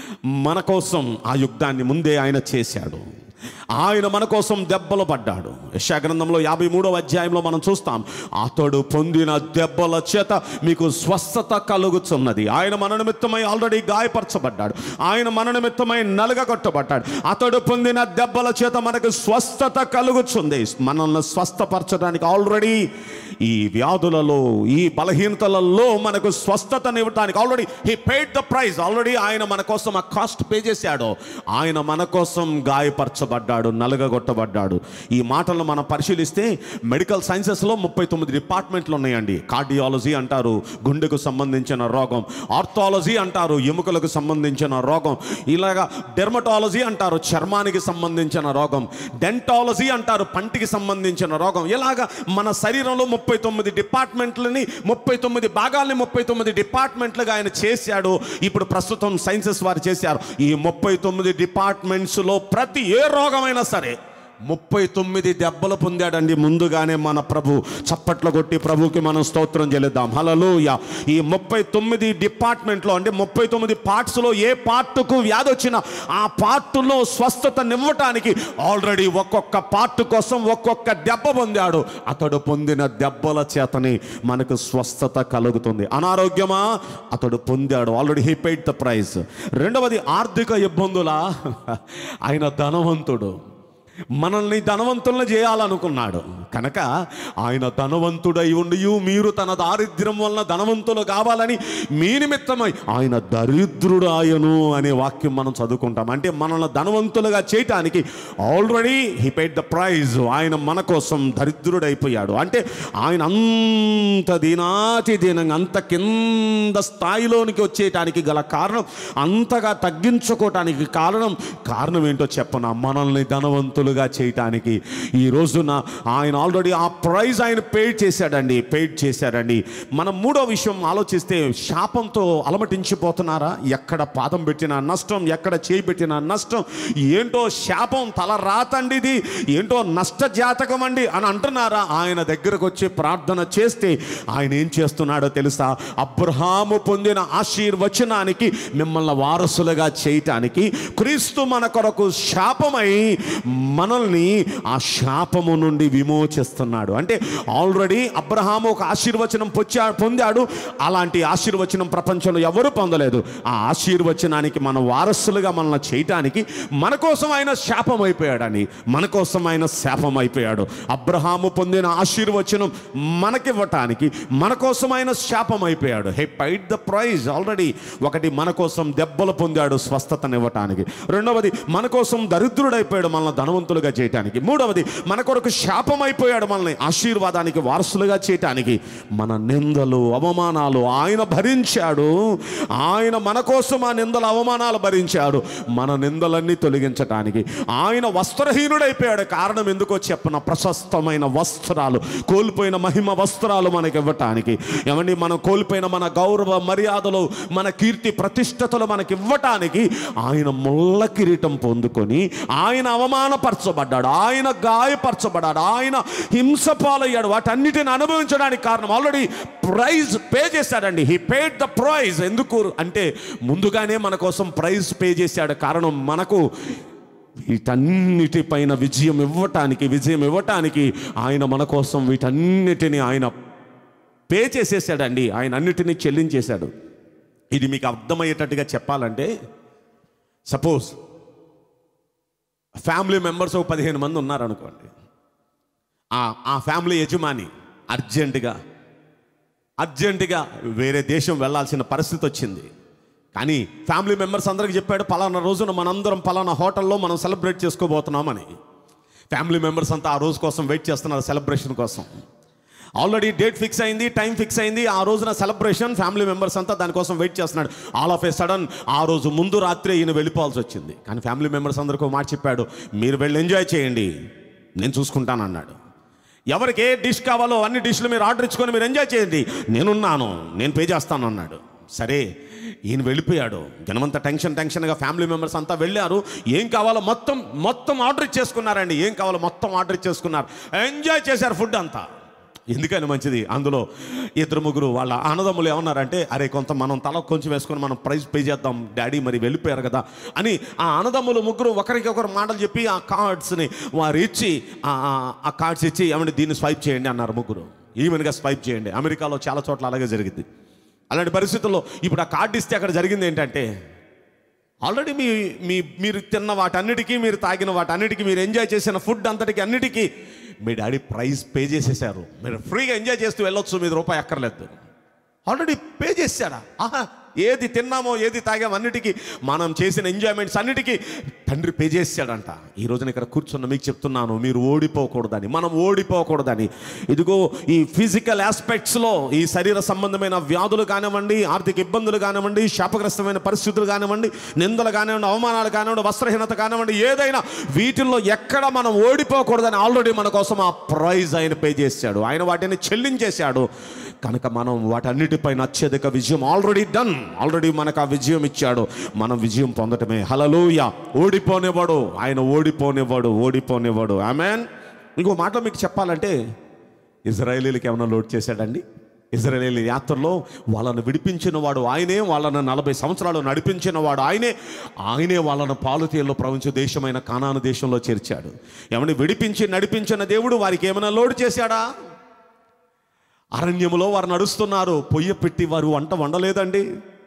మన కోసం ఆ యుద్ధాన్ని ముందే ఆయన చేశాడు ఆయన మన కోసం దెబ్బలు పడ్డాడు యశాగ్రంథంలో యాభై మూడవ అధ్యాయంలో మనం చూస్తాం అతడు పొందిన దెబ్బల చేత మీకు స్వస్థత కలుగుతున్నది ఆయన మన నిమిత్తమై ఆల్రెడీ గాయపరచబడ్డాడు ఆయన మన నిమిత్తమై నలగగొట్టబడ్డాడు అతడు పొందిన దెబ్బల చేత మనకు స్వస్థత కలుగుతుంది మనల్ని స్వస్థపరచడానికి ఆల్రెడీ ఈ వ్యాధులలో ఈ బలహీనతలలో మనకు స్వస్థతనివ్వటానికి already he paid the price already ఆయన మన కోసం ఆ కాస్ట్ పే చేశాడు ఆయన మన కోసం గాయపరచబడ్డాడు నలగగొట్టబడ్డాడు ఈ మాటలను మనం పరిశీలిస్తే మెడికల్ సైన్సెస్లో ముప్పై తొమ్మిది డిపార్ట్మెంట్లు ఉన్నాయండి కార్డియాలజీ అంటారు గుండెకు సంబంధించిన రోగం ఆర్థాలజీ అంటారు ఎముకలకు సంబంధించిన రోగం ఇలాగా డెర్మటాలజీ అంటారు చర్మానికి సంబంధించిన రోగం డెంటాలజీ అంటారు పంటికి సంబంధించిన రోగం ఇలాగా మన శరీరంలో ముప్పై తొమ్మిది డిపార్ట్మెంట్లని ముప్పై తొమ్మిది భాగాల్ని ముప్పై తొమ్మిది డిపార్ట్మెంట్లుగా ఆయన చేశాడు ఇప్పుడు ప్రస్తుతం సైన్సెస్ వారు చేశారు ఈ ముప్పై తొమ్మిది డిపార్ట్మెంట్స్లో ప్రతి ఏ రోగమైనా సరే ముప్పై తొమ్మిది దెబ్బలు పొందాడండి ముందుగానే మన ప్రభు చప్పట్లు కొట్టి ప్రభుకి మనం స్తోత్రం చెల్లిద్దాం హలలోయ ఈ ముప్పై తొమ్మిది డిపార్ట్మెంట్లో అంటే ముప్పై తొమ్మిది పార్ట్స్లో ఏ పార్ట్కు వ్యాధి వచ్చినా ఆ పార్టులో స్వస్థత నివ్వటానికి ఆల్రెడీ ఒక్కొక్క పార్ట్ కోసం ఒక్కొక్క దెబ్బ పొందాడు అతడు పొందిన దెబ్బల చేతని మనకు స్వస్థత కలుగుతుంది అనారోగ్యమా అతడు పొందాడు already he paid the price రెండవది ఆర్థిక ఇబ్బందులా ఆయన ధనవంతుడు మనల్ని ధనవంతులను చేయాలనుకున్నాడు కనుక ఆయన ధనవంతుడై ఉండి మీరు తన దారిద్ర్యం వలన ధనవంతులు కావాలని మీ నిమిత్తమై ఆయన దరిద్రుడాయను అనే వాక్యం మనం చదువుకుంటాం అంటే మనల్ని ధనవంతులుగా చేయటానికి already he paid the price ఆయన మన కోసం దరిద్రుడైపోయాడు అంటే ఆయన అంత దీనాతి దీనంగా అంత కింద స్థాయిలోనికి వచ్చేయటానికి గల కారణం అంతగా తగ్గించుకోవటానికి కారణం కారణం ఏంటో చెప్పనా మనల్ని ధనవంతులుగా చేయటానికి ఈ రోజున ఆయన ఆల్రెడీ ఆ ప్రైజ్ ఆయన పెయిడ్ చేశాడండి పెయిడ్ చేశాడండి మనం మూడో విషయం ఆలోచిస్తే శాపంతో అలమటించిపోతున్నారా ఎక్కడ పాదం పెట్టిన నష్టం ఎక్కడ చేయి పెట్టిన నష్టం ఏంటో శాపం తల రాతండి ఇది ఏంటో నష్ట జాతకం అండి అని అంటున్నారా ఆయన దగ్గరకు వచ్చి ప్రార్థన చేస్తే ఆయన ఏం చేస్తున్నాడో తెలుసా అబ్రహాము పొందిన ఆశీర్వచనానికి మిమ్మల్ని వారసులుగా చేయటానికి క్రీస్తు మన కొరకు శాపమై మనల్ని ఆ శాపము నుండి విమోచిస్తున్నాడు అంటే ఆల్రెడీ అబ్రహాము ఒక ఆశీర్వచనం పొచ్చా పొందాడు అలాంటి ఆశీర్వచనం ప్రపంచంలో ఎవరు పొందలేదు ఆ ఆశీర్వచనానికి మన వారసులుగా మనల్ని చేయటానికి మన కోసం ఆయన శాపం అయిపోయాడని మన కోసం ఆయన శాపం అయిపోయాడు అబ్రహాము పొందిన ఆశీర్వచనం మనకివ్వటానికి మన కోసం ఆయన శాపం అయిపోయాడు he paid the price already ఒకటి మన కోసం దెబ్బలు పొందాడు స్వస్థతనివ్వటానికి రెండవది మన కోసం దరిద్రుడైపోయాడు మనల్ని ధనవంతులుగా చేయటానికి మూడవది మన కొరకు శాపం అయిపోయాడు మనల్ని ఆశీర్వాదానికి వారసులుగా చేయటానికి మన నిందలు అవమానాలు ఆయన భరించాడు ఆయన మన కోసం ఆ నిందల అవమానాలు భరించాడు మన నిందలన్నీ తొలగించటానికి ఆయన వస్త్రహీనుడైపోయాడు కారణం ఎందుకో చెప్పన ప్రశస్తమైన వస్త్రాలు కోల్పోయిన మహిమ వస్త్రాలు మనకి ఇవ్వటానికి ఏమండి మనం కోల్పోయిన మన గౌరవ మర్యాదలు మన కీర్తి ప్రతిష్టతలు మనకి ఇవ్వటానికి ఆయన ముళ్ళ కిరీటం పొందుకొని ఆయన అవమానపరచబడ్డాడు ఆయన గాయపరచబడ్డాడు ఆయన హింస పాలయ్యాడు వాటన్నిటిని అనుభవించడానికి కారణం ఆల్రెడీ ప్రైజ్ పే చేశాడండి హీ పేడ్ ద ప్రైజ్ ఎందుకు అంటే ముందుగానే మన కోసం ప్రైజ్ పే చేశాడు కారణం మనకు వీటన్నిటిపైన విజయం ఇవ్వటానికి విజయం ఇవ్వటానికి ఆయన మన కోసం వీటన్నిటిని ఆయన పే చేసేసాడండి ఆయన అన్నిటినీ చెల్లించేశాడు ఇది మీకు అర్థమయ్యేటట్టుగా చెప్పాలంటే సపోజ్ ఫ్యామిలీ మెంబర్స్ ఒక పదిహేను మంది ఉన్నారనుకోండి ఆ ఆ ఫ్యామిలీ యజమాని అర్జెంటుగా అర్జెంటుగా వేరే దేశం వెళ్ళాల్సిన పరిస్థితి వచ్చింది కానీ ఫ్యామిలీ మెంబర్స్ అందరికి చెప్పాడు పలానా రోజున మనందరం పలానా హోటల్లో మనం సెలబ్రేట్ చేసుకోబోతున్నామని ఫ్యామిలీ మెంబర్స్ అంతా ఆ రోజు కోసం వెయిట్ చేస్తున్నారు సెలబ్రేషన్ కోసం ఆల్రెడీ డేట్ ఫిక్స్ అయింది టైం ఫిక్స్ అయింది ఆ రోజున సెలబ్రేషన్ ఫ్యామిలీ మెంబర్స్ అంతా దానికోసం వెయిట్ చేస్తున్నాడు ఆల్ ఆఫ్ ఏ సడన్ ఆ రోజు ముందు రాత్రి ఈయన వెళ్ళిపోవాల్సి వచ్చింది కానీ ఫ్యామిలీ మెంబర్స్ అందరికీ ఒక మాట చెప్పాడు మీరు వెళ్ళి ఎంజాయ్ చేయండి నేను చూసుకుంటాను అన్నాడు ఎవరికి ఏ డిష్ కావాలో అన్ని డిష్లు మీరు ఆర్డర్ ఇచ్చుకొని మీరు ఎంజాయ్ చేయండి నేనున్నాను నేను పే చేస్తాను అన్నాడు సరే ఈయన వెళ్ళిపోయాడు జనమంతా టెన్షన్ టెన్షన్గా ఫ్యామిలీ మెంబర్స్ అంతా వెళ్ళారు ఏం కావాలో మొత్తం మొత్తం ఆర్డర్ ఇచ్చేసుకున్నారండి ఏం కావాలో మొత్తం ఆర్డర్ ఇచ్చేసుకున్నారు ఎంజాయ్ చేశారు ఫుడ్ అంతా ఎందుకని మంచిది అందులో ఇద్దరు ముగ్గురు వాళ్ళ అన్నదమ్ములు ఏమన్నారంటే అరే కొంత మనం తల కొంచెం వేసుకొని మనం ప్రైజ్ పే చేద్దాం డాడీ మరి వెళ్ళిపోయారు కదా అని ఆ అన్నదమ్ములు ముగ్గురు ఒకరికి ఒకరు మాటలు చెప్పి ఆ కార్డ్స్ని వారు ఇచ్చి ఆ- ఆ- ఆ కార్డ్స్ ఇచ్చి ఏమంటే దీన్ని స్వైప్ చేయండి అన్నారు ముగ్గురు ఈవెన్గా స్వైప్ చేయండి అమెరికాలో చాలా చోట్ల అలాగే జరిగింది అలాంటి పరిస్థితుల్లో ఇప్పుడు ఆ కార్డు ఇస్తే అక్కడ జరిగింది ఏంటంటే ఆల్రెడీ మీ మీ మీరు తిన్న వాటన్నిటికీ మీరు తాగిన వాటన్నిటికీ మీరు ఎంజాయ్ చేసిన ఫుడ్ అంతటికి అన్నిటికీ మీ డాడీ ప్రైస్ పే చేసేసారు మీరు ఫ్రీగా ఎంజాయ్ చేస్తూ వెళ్ళొచ్చు మీద రూపాయి అక్కర్లేదు ఆల్రెడీ పే చేశాడా ఆహా ఏది తిన్నామో ఏది తాగామో అన్నిటికీ మనం చేసిన ఎంజాయ్మెంట్స్ అన్నిటికీ తండ్రి పే చేశాడంట ఈ రోజున ఇక్కడ కూర్చున్న మీకు చెప్తున్నాను మీరు ఓడిపోకూడదని మనం ఓడిపోకూడదని ఇదిగో ఈ ఫిజికల్ ఆస్పెక్ట్స్లో ఈ శరీర సంబంధమైన వ్యాధులు కానివ్వండి ఆర్థిక ఇబ్బందులు కానివ్వండి శాపగ్రస్తమైన పరిస్థితులు కానివ్వండి నిందలు కానివ్వండి అవమానాలు కానివ్వండి వస్త్రహీనత కానివ్వండి ఏదైనా వీటిల్లో ఎక్కడ మనం ఓడిపోకూడదని ఆల్రెడీ మన కోసం ఆ ప్రైజ్ ఆయన పే చేశాడు ఆయన వాటిని చెల్లించేశాడు కనుక మనం వాటన్నిటిపైన అత్యధిక విజయం ఆల్రెడీ డన్ ఆల్రెడీ మనకు ఆ విజయం ఇచ్చాడు మనం విజయం పొందటమే హలలోయ ఓడిపోనివ్వడు ఆయన ఓడిపోనివ్వడు ఓడిపోనివ్వడు ఆమెన్ ఇంకో మాట మీకు చెప్పాలంటే ఇజ్రాయేలీలకి ఏమైనా లోడ్ చేశాడండి ఇజ్రాయేలీ యాత్రలో వాళ్ళను విడిపించిన వాడు ఆయనే వాళ్ళను నలభై సంవత్సరాలు నడిపించిన వాడు ఆయనే ఆయనే వాళ్ళను పాలుతీల్లో ప్రపంచ దేశమైన కానాను దేశంలో చేర్చాడు ఏమని విడిపించి నడిపించిన దేవుడు వారికి ఏమైనా లోడ్ చేశాడా అరణ్యములో వారు నడుస్తున్నారు పొయ్య పెట్టి వారు వంట వండలేదండి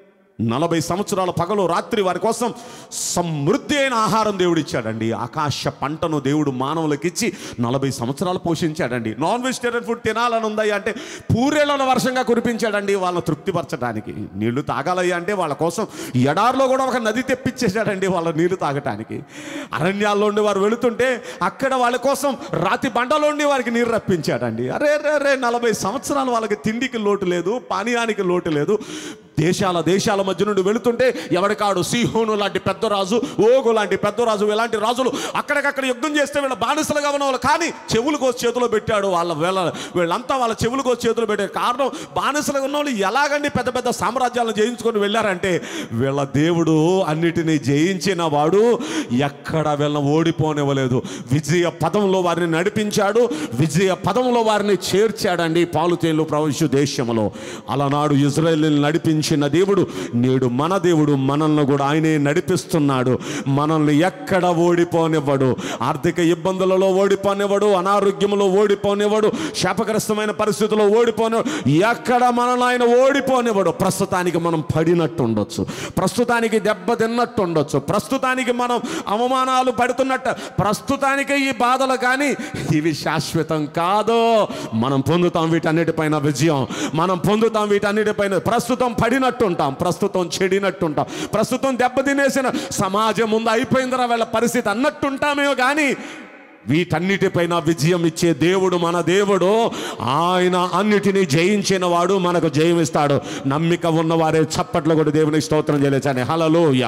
నలభై సంవత్సరాల పగలు రాత్రి వారి కోసం సమృద్ధి అయిన ఆహారం దేవుడు ఇచ్చాడండి ఆకాశ పంటను దేవుడు మానవులకు ఇచ్చి నలభై సంవత్సరాలు పోషించాడండి నాన్ వెజిటేరియన్ ఫుడ్ తినాలని ఉందయ్యా అంటే పూరేళ్ళను వర్షంగా కురిపించాడండి వాళ్ళని తృప్తిపరచడానికి నీళ్లు తాగాలయ్యా అంటే వాళ్ళ కోసం ఎడారిలో కూడా ఒక నది తెప్పించేశాడండి వాళ్ళ నీళ్లు తాగటానికి అరణ్యాల్లో ఉండి వారు వెళుతుంటే అక్కడ వాళ్ళ కోసం రాతి బండలో ఉండి వారికి నీరు రప్పించాడండి అరే రే రే నలభై సంవత్సరాలు వాళ్ళకి తిండికి లోటు లేదు పానీయానికి లోటు లేదు దేశాల దేశాల మధ్య నుండి వెళుతుంటే ఎవడికాడు సిహోను లాంటి పెద్ద రాజు ఓగు లాంటి పెద్ద రాజు ఇలాంటి రాజులు అక్కడికక్కడ యుద్ధం చేస్తే వీళ్ళ బానిసలుగా ఉన్న వాళ్ళు కానీ చెవులు కోసి చేతిలో పెట్టాడు వాళ్ళ వీళ్ళ వీళ్ళంతా వాళ్ళ చెవులు కోసి చేతిలో పెట్టారు కారణం బానిసలుగా ఉన్న వాళ్ళు ఎలాగండి పెద్ద పెద్ద సామ్రాజ్యాలను జయించుకొని వెళ్ళారంటే వీళ్ళ దేవుడు అన్నిటినీ జయించిన వాడు ఎక్కడ వీళ్ళని ఓడిపోనివ్వలేదు విజయ పదంలో వారిని నడిపించాడు విజయ పదంలో వారిని చేర్చాడండి పాలుతేలు ప్రవేశ దేశంలో అలనాడు ఇజ్రాయేల్ నడిపించిన దేవుడు నేడు మన దేవుడు మనల్ని కూడా ఆయనే నడిపిస్తున్నాడు మనల్ని ఎక్కడ ఓడిపోనివ్వడు ఆర్థిక ఇబ్బందులలో ఓడిపోనివ్వడు అనారోగ్యంలో ఓడిపోనివ్వడు శాపగ్రస్తమైన పరిస్థితుల్లో ఓడిపోనివ్వడు ఎక్కడ మనల్ని ఆయన ఓడిపోనివ్వడు ప్రస్తుతానికి మనం పడినట్టు ఉండొచ్చు ప్రస్తుతానికి దెబ్బ తిన్నట్టు ఉండొచ్చు ప్రస్తుతానికి మనం అవమానాలు పడుతున్నట్టు ప్రస్తుతానికి ఈ బాధలు కానీ ఇవి శాశ్వతం కాదు మనం పొందుతాం వీటన్నిటిపైన విజయం మనం పొందుతాం వీటన్నిటిపైన ప్రస్తుతం పడినట్టు ఉంటాం ప్రస్తుతం చెడినట్టు ఉంటాం ప్రస్తుతం దెబ్బతినేసిన సమాజం ముందు అయిపోయిందిరా వీళ్ళ పరిస్థితి అన్నట్టు ఉంటామేమో కానీ వీటన్నిటిపైన విజయం ఇచ్చే దేవుడు మన దేవుడు ఆయన అన్నిటినీ జయించిన వాడు మనకు జయమిస్తాడు నమ్మిక ఉన్నవారే చప్పట్లు కూడా దేవునికి స్తోత్రం చేయలేచని హలలోయ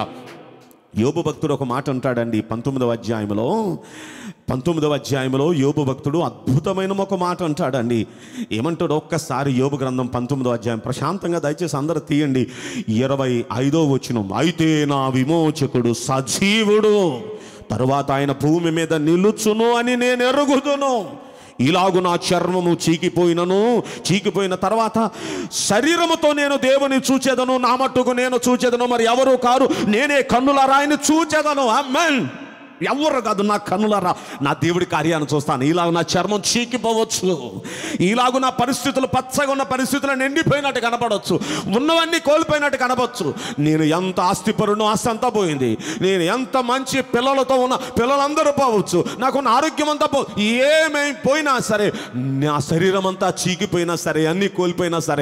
యోబు భక్తుడు ఒక మాట అంటాడండి పంతొమ్మిదవ అధ్యాయంలో పంతొమ్మిదవ అధ్యాయంలో యోబు భక్తుడు అద్భుతమైన ఒక మాట అంటాడండి ఏమంటాడు ఒక్కసారి యోబు గ్రంథం పంతొమ్మిదవ అధ్యాయం ప్రశాంతంగా దయచేసి అందరూ తీయండి ఇరవై ఐదో వచనం అయితే నా విమోచకుడు సజీవుడు తరువాత ఆయన భూమి మీద నిలుచును అని నేను ఎరుగుదును ఇలాగు నా చర్మము చీకిపోయినను చీకిపోయిన తర్వాత శరీరముతో నేను దేవుని చూచేదను నా మట్టుకు నేను చూచేదను మరి ఎవరు కారు నేనే కన్నులారా ఆయన చూచేదను అమ్మన్ ఎవరు కాదు నా కన్నులారా నా దేవుడి కార్యాన్ని చూస్తాను ఇలాగ నా చర్మం చీకిపోవచ్చు ఇలాగ నా పరిస్థితులు పచ్చగా ఉన్న పరిస్థితులు ఎండిపోయినట్టు కనపడవచ్చు ఉన్నవన్నీ కోల్పోయినట్టు కనపడచ్చు నేను ఎంత ఆస్తిపరును ఆస్తి అంతా పోయింది నేను ఎంత మంచి పిల్లలతో ఉన్న పిల్లలందరూ పోవచ్చు నాకున్న ఆరోగ్యం అంతా పో ఏమై పోయినా సరే నా శరీరం అంతా చీకిపోయినా సరే అన్నీ కోల్పోయినా సరే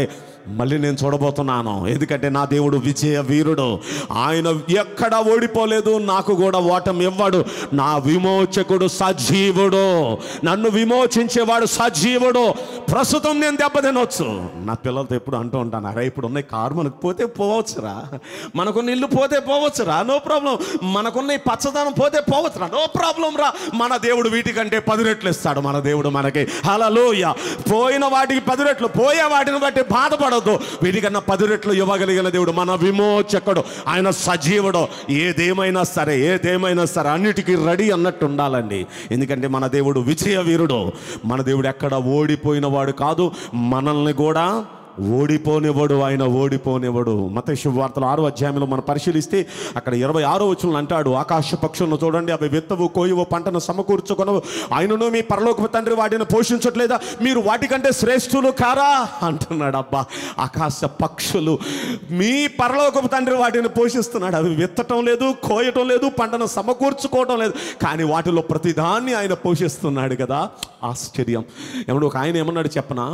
మళ్ళీ నేను చూడబోతున్నాను ఎందుకంటే నా దేవుడు విజయ వీరుడు ఆయన ఎక్కడ ఓడిపోలేదు నాకు కూడా ఓటమి ఇవ్వడు నా విమోచకుడు సజీవుడు నన్ను విమోచించేవాడు సజీవుడు ప్రస్తుతం నేను దెబ్బతినొచ్చు నా పిల్లలతో ఎప్పుడు అంటూ ఉంటాను అరే ఇప్పుడు ఉన్న ఈ కారు మనకు పోతే పోవచ్చురా మనకున్న ఇల్లు పోతే పోవచ్చురా నో ప్రాబ్లం మనకున్న ఈ పచ్చదనం పోతే పోవచ్చురా నో ప్రాబ్లం రా మన దేవుడు వీటికంటే పది రెట్లు ఇస్తాడు మన దేవుడు మనకి హలలోయ పోయిన వాటికి పది రెట్లు పోయే వాటిని బట్టి బాధపడద్దు వీటికన్నా పది రెట్లు ఇవ్వగలిగిన దేవుడు మన విమోచకుడు ఆయన సజీవుడు ఏదేమైనా సరే ఏదేమైనా సరే అన్నిటికీ రెడీ అన్నట్టు ఉండాలండి ఎందుకంటే మన దేవుడు విజయ వీరుడు మన దేవుడు ఎక్కడ ఓడిపోయిన వాడు కాదు మనల్ని కూడా ఓడిపోనివ్వడు ఆయన ఓడిపోనివ్వడు మత శుభవార్తలు ఆరో అధ్యాయంలో మనం పరిశీలిస్తే అక్కడ ఇరవై ఆరో వచనంలో అంటాడు ఆకాశ పక్షులను చూడండి అవి విత్తవు కోయవు పంటను సమకూర్చుకొనవు ఆయనను మీ పరలోకపు తండ్రి వాటిని పోషించట్లేదా మీరు వాటికంటే శ్రేష్ఠులు కారా అంటున్నాడు అబ్బా ఆకాశ పక్షులు మీ పరలోకపు తండ్రి వాటిని పోషిస్తున్నాడు అవి విత్తటం లేదు కోయటం లేదు పంటను సమకూర్చుకోవటం లేదు కానీ వాటిలో ప్రతిదాన్ని ఆయన పోషిస్తున్నాడు కదా ఆశ్చర్యం ఏమన్నా ఒక ఆయన ఏమన్నాడు చెప్పనా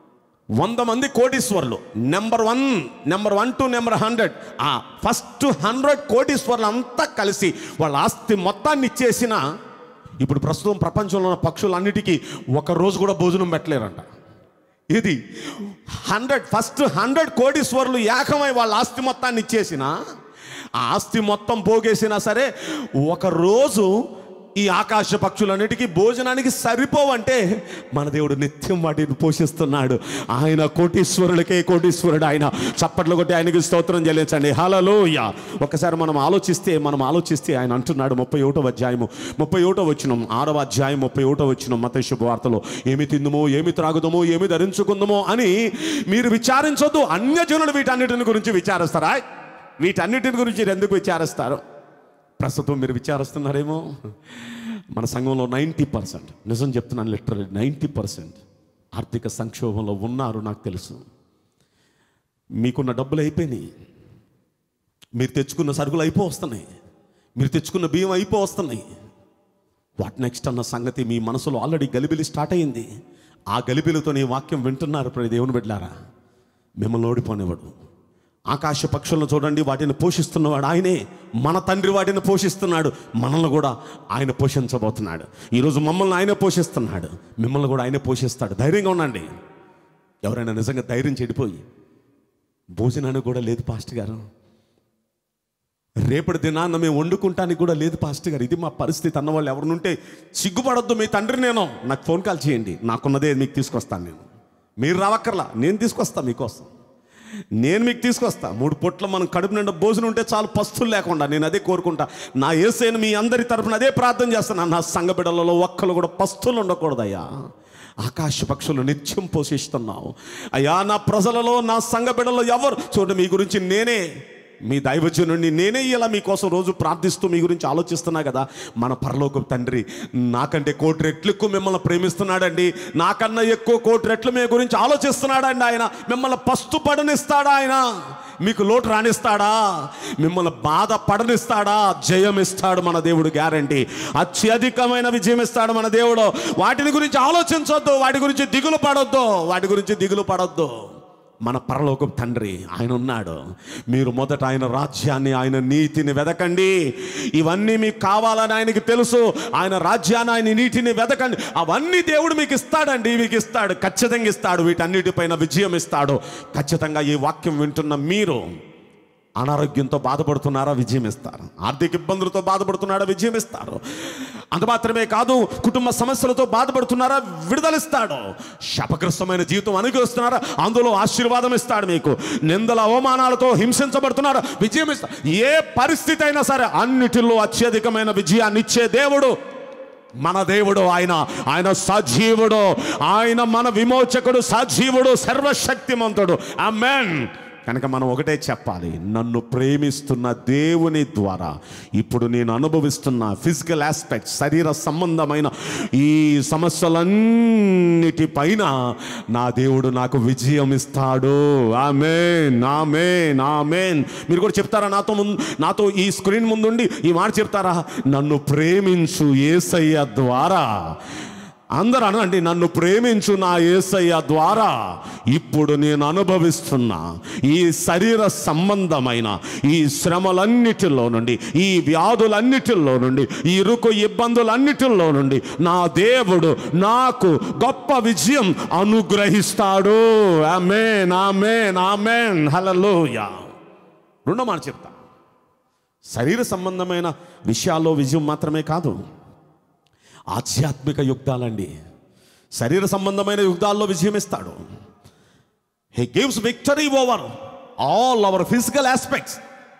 వంద మంది కోటీశ్వర్లు number one number one two number hundred ఆ ఫస్ట్ హండ్రెడ్ కోటీశ్వర్లు అంతా కలిసి వాళ్ళ ఆస్తి మొత్తాన్ని ఇచ్చేసిన ఇప్పుడు ప్రస్తుతం ప్రపంచంలో ఉన్న పక్షులన్నిటికీ ఒక రోజు కూడా భోజనం పెట్టలేరంట ఇది హండ్రెడ్ ఫస్ట్ హండ్రెడ్ కోటీశ్వర్లు ఏకమై వాళ్ళ ఆస్తి మొత్తాన్ని ఇచ్చేసిన ఆ ఆస్తి మొత్తం పోగేసినా సరే ఒక రోజు ఈ ఆకాశ పక్షులన్నిటికీ భోజనానికి సరిపోవంటే మన దేవుడు నిత్యం వాటిని పోషిస్తున్నాడు ఆయన కోటీశ్వరులకే కోటీశ్వరుడు ఆయన చప్పట్లు కొట్టి ఆయనకి స్తోత్రం చెల్లించండి హలలోయ ఒకసారి మనం ఆలోచిస్తే మనం ఆలోచిస్తే ఆయన అంటున్నాడు ముప్పై ఒకటో అధ్యాయము ముప్పై ఒకటో వచ్చిన ఆరవ అధ్యాయం ముప్పై ఒకటో వచ్చిన మత శుభవార్తలో ఏమి తిందుమో ఏమి త్రాగుదామో ఏమి ధరించుకుందామో అని మీరు విచారించొద్దు అన్యజనులు వీటన్నిటిని గురించి విచారిస్తారా వీటన్నిటిని గురించి మీరు ఎందుకు విచారిస్తారు ప్రస్తుతం మీరు విచారిస్తున్నారేమో మన సంఘంలో నైంటీ పర్సెంట్ నిజం చెప్తున్నాను లిటరల్ నైంటీ పర్సెంట్ ఆర్థిక సంక్షోభంలో ఉన్నారు నాకు తెలుసు మీకున్న డబ్బులు అయిపోయినాయి మీరు తెచ్చుకున్న సరుకులు అయిపో వస్తున్నాయి మీరు తెచ్చుకున్న బియ్యం అయిపో వస్తున్నాయి వాట్ నెక్స్ట్ అన్న సంగతి మీ మనసులో ఆల్రెడీ గలిబిలి స్టార్ట్ అయింది ఆ గలిబిలితో నీ వాక్యం వింటున్నారు ప్రతి దేవుని బిడ్డారా మిమ్మల్ని ఓడిపోనివ్వడు ఆకాశ పక్షులను చూడండి వాటిని పోషిస్తున్నవాడు ఆయనే మన తండ్రి వాటిని పోషిస్తున్నాడు మనల్ని కూడా ఆయన పోషించబోతున్నాడు ఈరోజు మమ్మల్ని ఆయన పోషిస్తున్నాడు మిమ్మల్ని కూడా ఆయన పోషిస్తాడు ధైర్యంగా ఉండండి ఎవరైనా నిజంగా ధైర్యం చెడిపోయి భోజనానికి కూడా లేదు పాస్ట్ గారు రేపటి దినాన్న మేము వండుకుంటానికి కూడా లేదు పాస్టర్ గారు ఇది మా పరిస్థితి అన్న వాళ్ళు ఎవరినుంటే సిగ్గుపడొద్దు మీ తండ్రి నేను నాకు ఫోన్ కాల్ చేయండి నాకున్నదే మీకు తీసుకొస్తాను నేను మీరు రావక్కర్లా నేను తీసుకొస్తా మీకోసం నేను మీకు తీసుకొస్తా మూడు పొట్ల మనం కడుపు నిండా భోజనం ఉంటే చాలు పస్తులు లేకుండా నేను అదే కోరుకుంటా నా ఏసైను మీ అందరి తరపున అదే ప్రార్థన చేస్తాను నా సంఘ బిడ్డలలో ఒక్కలు కూడా పస్తులు ఉండకూడదయ్యా ఆకాశ పక్షులు నిత్యం పోషిస్తున్నావు అయ్యా నా ప్రజలలో నా సంఘ బిడ్డలో ఎవరు చూడండి మీ గురించి నేనే మీ దైవజనుడిని నేనే ఇలా మీకోసం రోజు ప్రార్థిస్తూ మీ గురించి ఆలోచిస్తున్నా కదా మన పరలోక తండ్రి నాకంటే కోటి రెట్లు ఎక్కువ మిమ్మల్ని ప్రేమిస్తున్నాడండి నాకన్నా ఎక్కువ కోటి రెట్లు మీ గురించి ఆలోచిస్తున్నాడండి ఆయన మిమ్మల్ని పస్తు పడనిస్తాడా ఆయన మీకు లోటు రాణిస్తాడా మిమ్మల్ని బాధ పడనిస్తాడా జయం ఇస్తాడు మన దేవుడు గ్యారంటీ అత్యధికమైన విజయం ఇస్తాడు మన దేవుడు వాటిని గురించి ఆలోచించొద్దు వాటి గురించి దిగులు పడొద్దు వాటి గురించి దిగులు పడొద్దు మన పరలోకం తండ్రి ఆయన ఉన్నాడు మీరు మొదట ఆయన రాజ్యాన్ని ఆయన నీతిని వెదకండి ఇవన్నీ మీకు కావాలని ఆయనకి తెలుసు ఆయన రాజ్యాన్ని ఆయన నీతిని వెదకండి అవన్నీ దేవుడు మీకు ఇస్తాడండి మీకు ఇస్తాడు ఖచ్చితంగా ఇస్తాడు వీటన్నిటిపైన విజయం ఇస్తాడు ఖచ్చితంగా ఈ వాక్యం వింటున్న మీరు అనారోగ్యంతో బాధపడుతున్నారా విజయం ఇస్తారు ఆర్థిక ఇబ్బందులతో బాధపడుతున్నారా విజయం ఇస్తారు అంత మాత్రమే కాదు కుటుంబ సమస్యలతో బాధపడుతున్నారా విడుదలిస్తాడు శాపగ్రస్తమైన జీవితం అనుభవిస్తున్నారా అందులో ఆశీర్వాదం ఇస్తాడు మీకు నిందల అవమానాలతో హింసించబడుతున్నారా విజయం ఇస్తాడు ఏ పరిస్థితి అయినా సరే అన్నిటిలో అత్యధికమైన విజయాన్ని ఇచ్చే దేవుడు మన దేవుడు ఆయన ఆయన సజీవుడు ఆయన మన విమోచకుడు సజీవుడు సర్వశక్తిమంతుడు అమెన్ కనుక మనం ఒకటే చెప్పాలి నన్ను ప్రేమిస్తున్న దేవుని ద్వారా ఇప్పుడు నేను అనుభవిస్తున్న ఫిజికల్ ఆస్పెక్ట్ శరీర సంబంధమైన ఈ సమస్యలన్నిటిపైన నా దేవుడు నాకు విజయం ఇస్తాడు ఆమెన్ ఆమెన్ ఆమెన్ మీరు కూడా చెప్తారా నాతో ముందు నాతో ఈ స్క్రీన్ ముందుండి ఈ మాట చెప్తారా నన్ను ప్రేమించు ఏసయ్య ద్వారా అందరూ అనండి నన్ను ప్రేమించు నా యేసయ్య ద్వారా ఇప్పుడు నేను అనుభవిస్తున్న ఈ శరీర సంబంధమైన ఈ శ్రమలన్నిటిలో నుండి ఈ వ్యాధులన్నిటిలో నుండి ఈ ఇరుకు ఇబ్బందులన్నిటిలో నుండి నా దేవుడు నాకు గొప్ప విజయం అనుగ్రహిస్తాడు ఆమేన్ ఆమేన్ ఆమేన్ హల్లెలూయా రెండో మాట చెప్తా శరీర సంబంధమైన విషయాల్లో విజయం మాత్రమే కాదు ఆధ్యాత్మిక యుద్ధాలండి శరీర సంబంధమైన యుద్ధాల్లో విజయం ఇస్తాడు he gives victory over all our physical aspects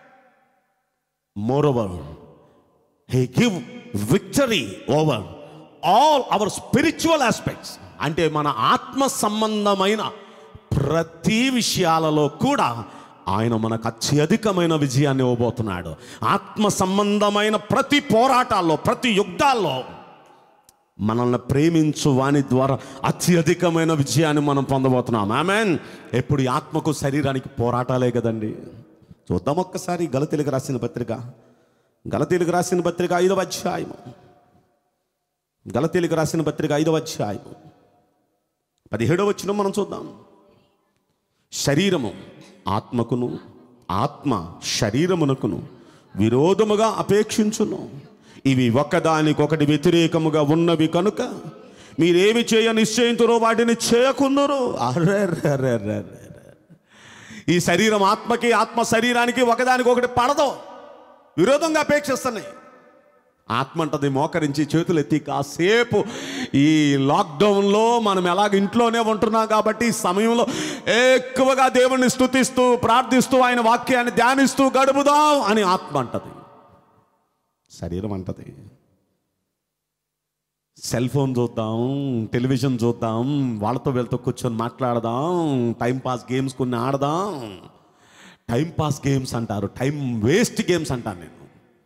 more over he give victory over all our spiritual aspects అంటే మన ఆత్మ సంబంధమైన ప్రతి విషయాలలో కూడా ఆయన మనకు అత్యధికమైన విజయాన్ని ఇవ్వబోతున్నాడు ఆత్మ సంబంధమైన ప్రతి పోరాటాల్లో ప్రతి యుద్ధాల్లో మనల్ని ప్రేమించు వాని ద్వారా అత్యధికమైన విజయాన్ని మనం పొందబోతున్నాం ఆమెన్ ఎప్పుడు ఈ ఆత్మకు శరీరానికి పోరాటాలే కదండి చూద్దాం ఒక్కసారి గలతీలకు రాసిన పత్రిక గలతీలకు రాసిన పత్రిక ఐదవ అధ్యాయము గలతీలకు రాసిన పత్రిక ఐదవ అధ్యాయము పదిహేడవ వచ్చిన మనం చూద్దాం శరీరము ఆత్మకును ఆత్మ శరీరమునకును విరోధముగా అపేక్షించును ఇవి ఒకదానికొకటి వ్యతిరేకముగా ఉన్నవి కనుక మీరేమి చేయ నిశ్చయింతురో వాటిని చేయకుందరు అర్రెర్రెర్రెర్రెర్రె. ఈ శరీరం ఆత్మకి ఆత్మ శరీరానికి ఒకదానికొకటి పడదు విరోధంగా అపేక్షిస్తున్నాయి ఆత్మ అంటది మోకరించి చేతులు ఎత్తి కాసేపు ఈ లాక్డౌన్లో మనం ఎలాగ ఇంట్లోనే ఉంటున్నాం కాబట్టి ఈ సమయంలో ఎక్కువగా దేవుణ్ణి స్తుతిస్తూ ప్రార్థిస్తూ ఆయన వాక్యాన్ని ధ్యానిస్తూ గడుపుదాం అని ఆత్మ అంటది శరీరం అంటది సెల్ ఫోన్ చూద్దాం టెలివిజన్ చూద్దాం వాళ్ళతో వీళ్ళతో కూర్చొని మాట్లాడదాం టైం పాస్ గేమ్స్ కొన్ని ఆడదాం టైం పాస్ గేమ్స్ అంటారు టైం వేస్ట్ గేమ్స్ అంటాను నేను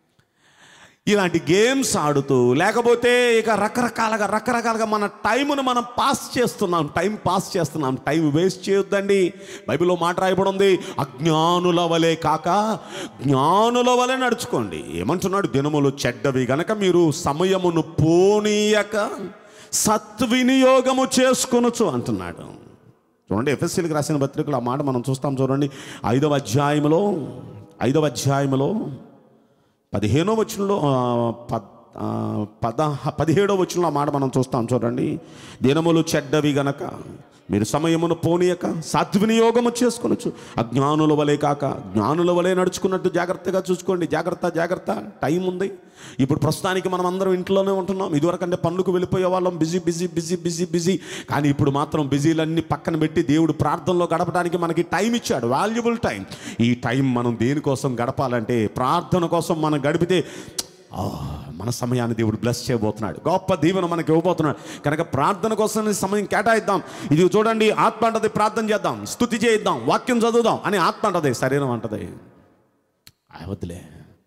ఇలాంటి గేమ్స్ ఆడుతూ లేకపోతే ఇక రకరకాలుగా రకరకాలుగా మన టైంను మనం పాస్ చేస్తున్నాం టైం పాస్ చేస్తున్నాం టైం వేస్ట్ చేయొద్దండి బైబిల్లో మాట రాయబడి ఉంది అజ్ఞానుల వలె కాక జ్ఞానుల వలె నడుచుకోండి ఏమంటున్నాడు దినములు చెడ్డవి గనక మీరు సమయమును పోనీయక సద్వినియోగము చేసుకొనొచ్చు అంటున్నాడు చూడండి ఎఫ్ఎస్సీలకు రాసిన పత్రికలు ఆ మాట మనం చూస్తాం చూడండి ఐదవ అధ్యాయంలో ఐదవ అధ్యాయంలో పదిహేనో వచనంలో ఆ, పద్ ఆ, పద పదిహేడో వచనంలో ఆ మాట మనం చూస్తాం చూడండి దినములు చెడ్డవి గనక మీరు సమయమును పోనీయక సద్వినియోగము చేసుకొనొచ్చు అజ్ఞానుల వలె కాక జ్ఞానుల వలె నడుచుకున్నట్టు జాగ్రత్తగా చూసుకోండి జాగ్రత్త జాగ్రత్త టైం ఉంది ఇప్పుడు ప్రస్తుతానికి మనం అందరం ఇంట్లోనే ఉంటున్నాం ఇదివరకంటే పనులకు వెళ్ళిపోయే వాళ్ళం busy busy busy busy busy కానీ ఇప్పుడు మాత్రం బిజీలన్నీ పక్కన పెట్టి దేవుడు ప్రార్థనలో గడపడానికి మనకి టైం ఇచ్చాడు వాల్యుబుల్ టైం ఈ టైం మనం దేనికోసం గడపాలంటే ప్రార్థన కోసం మనం గడిపితే ఆ, మన సమయాన్ని దేవుడు బ్లెస్ చేయబోతున్నాడు గొప్ప దీవెన మనకి ఇవ్వబోతున్నాడు కనుక ప్రార్థన కోసం ఈ సమయం కేటాయిద్దాం ఇది చూడండి ఆత్మ అంటది ప్రార్థన చేద్దాం స్థుతి చేయిద్దాం వాక్యం చదువుదాం అని ఆత్మ అంటది శరీరం అంటది ఆ, వద్దులే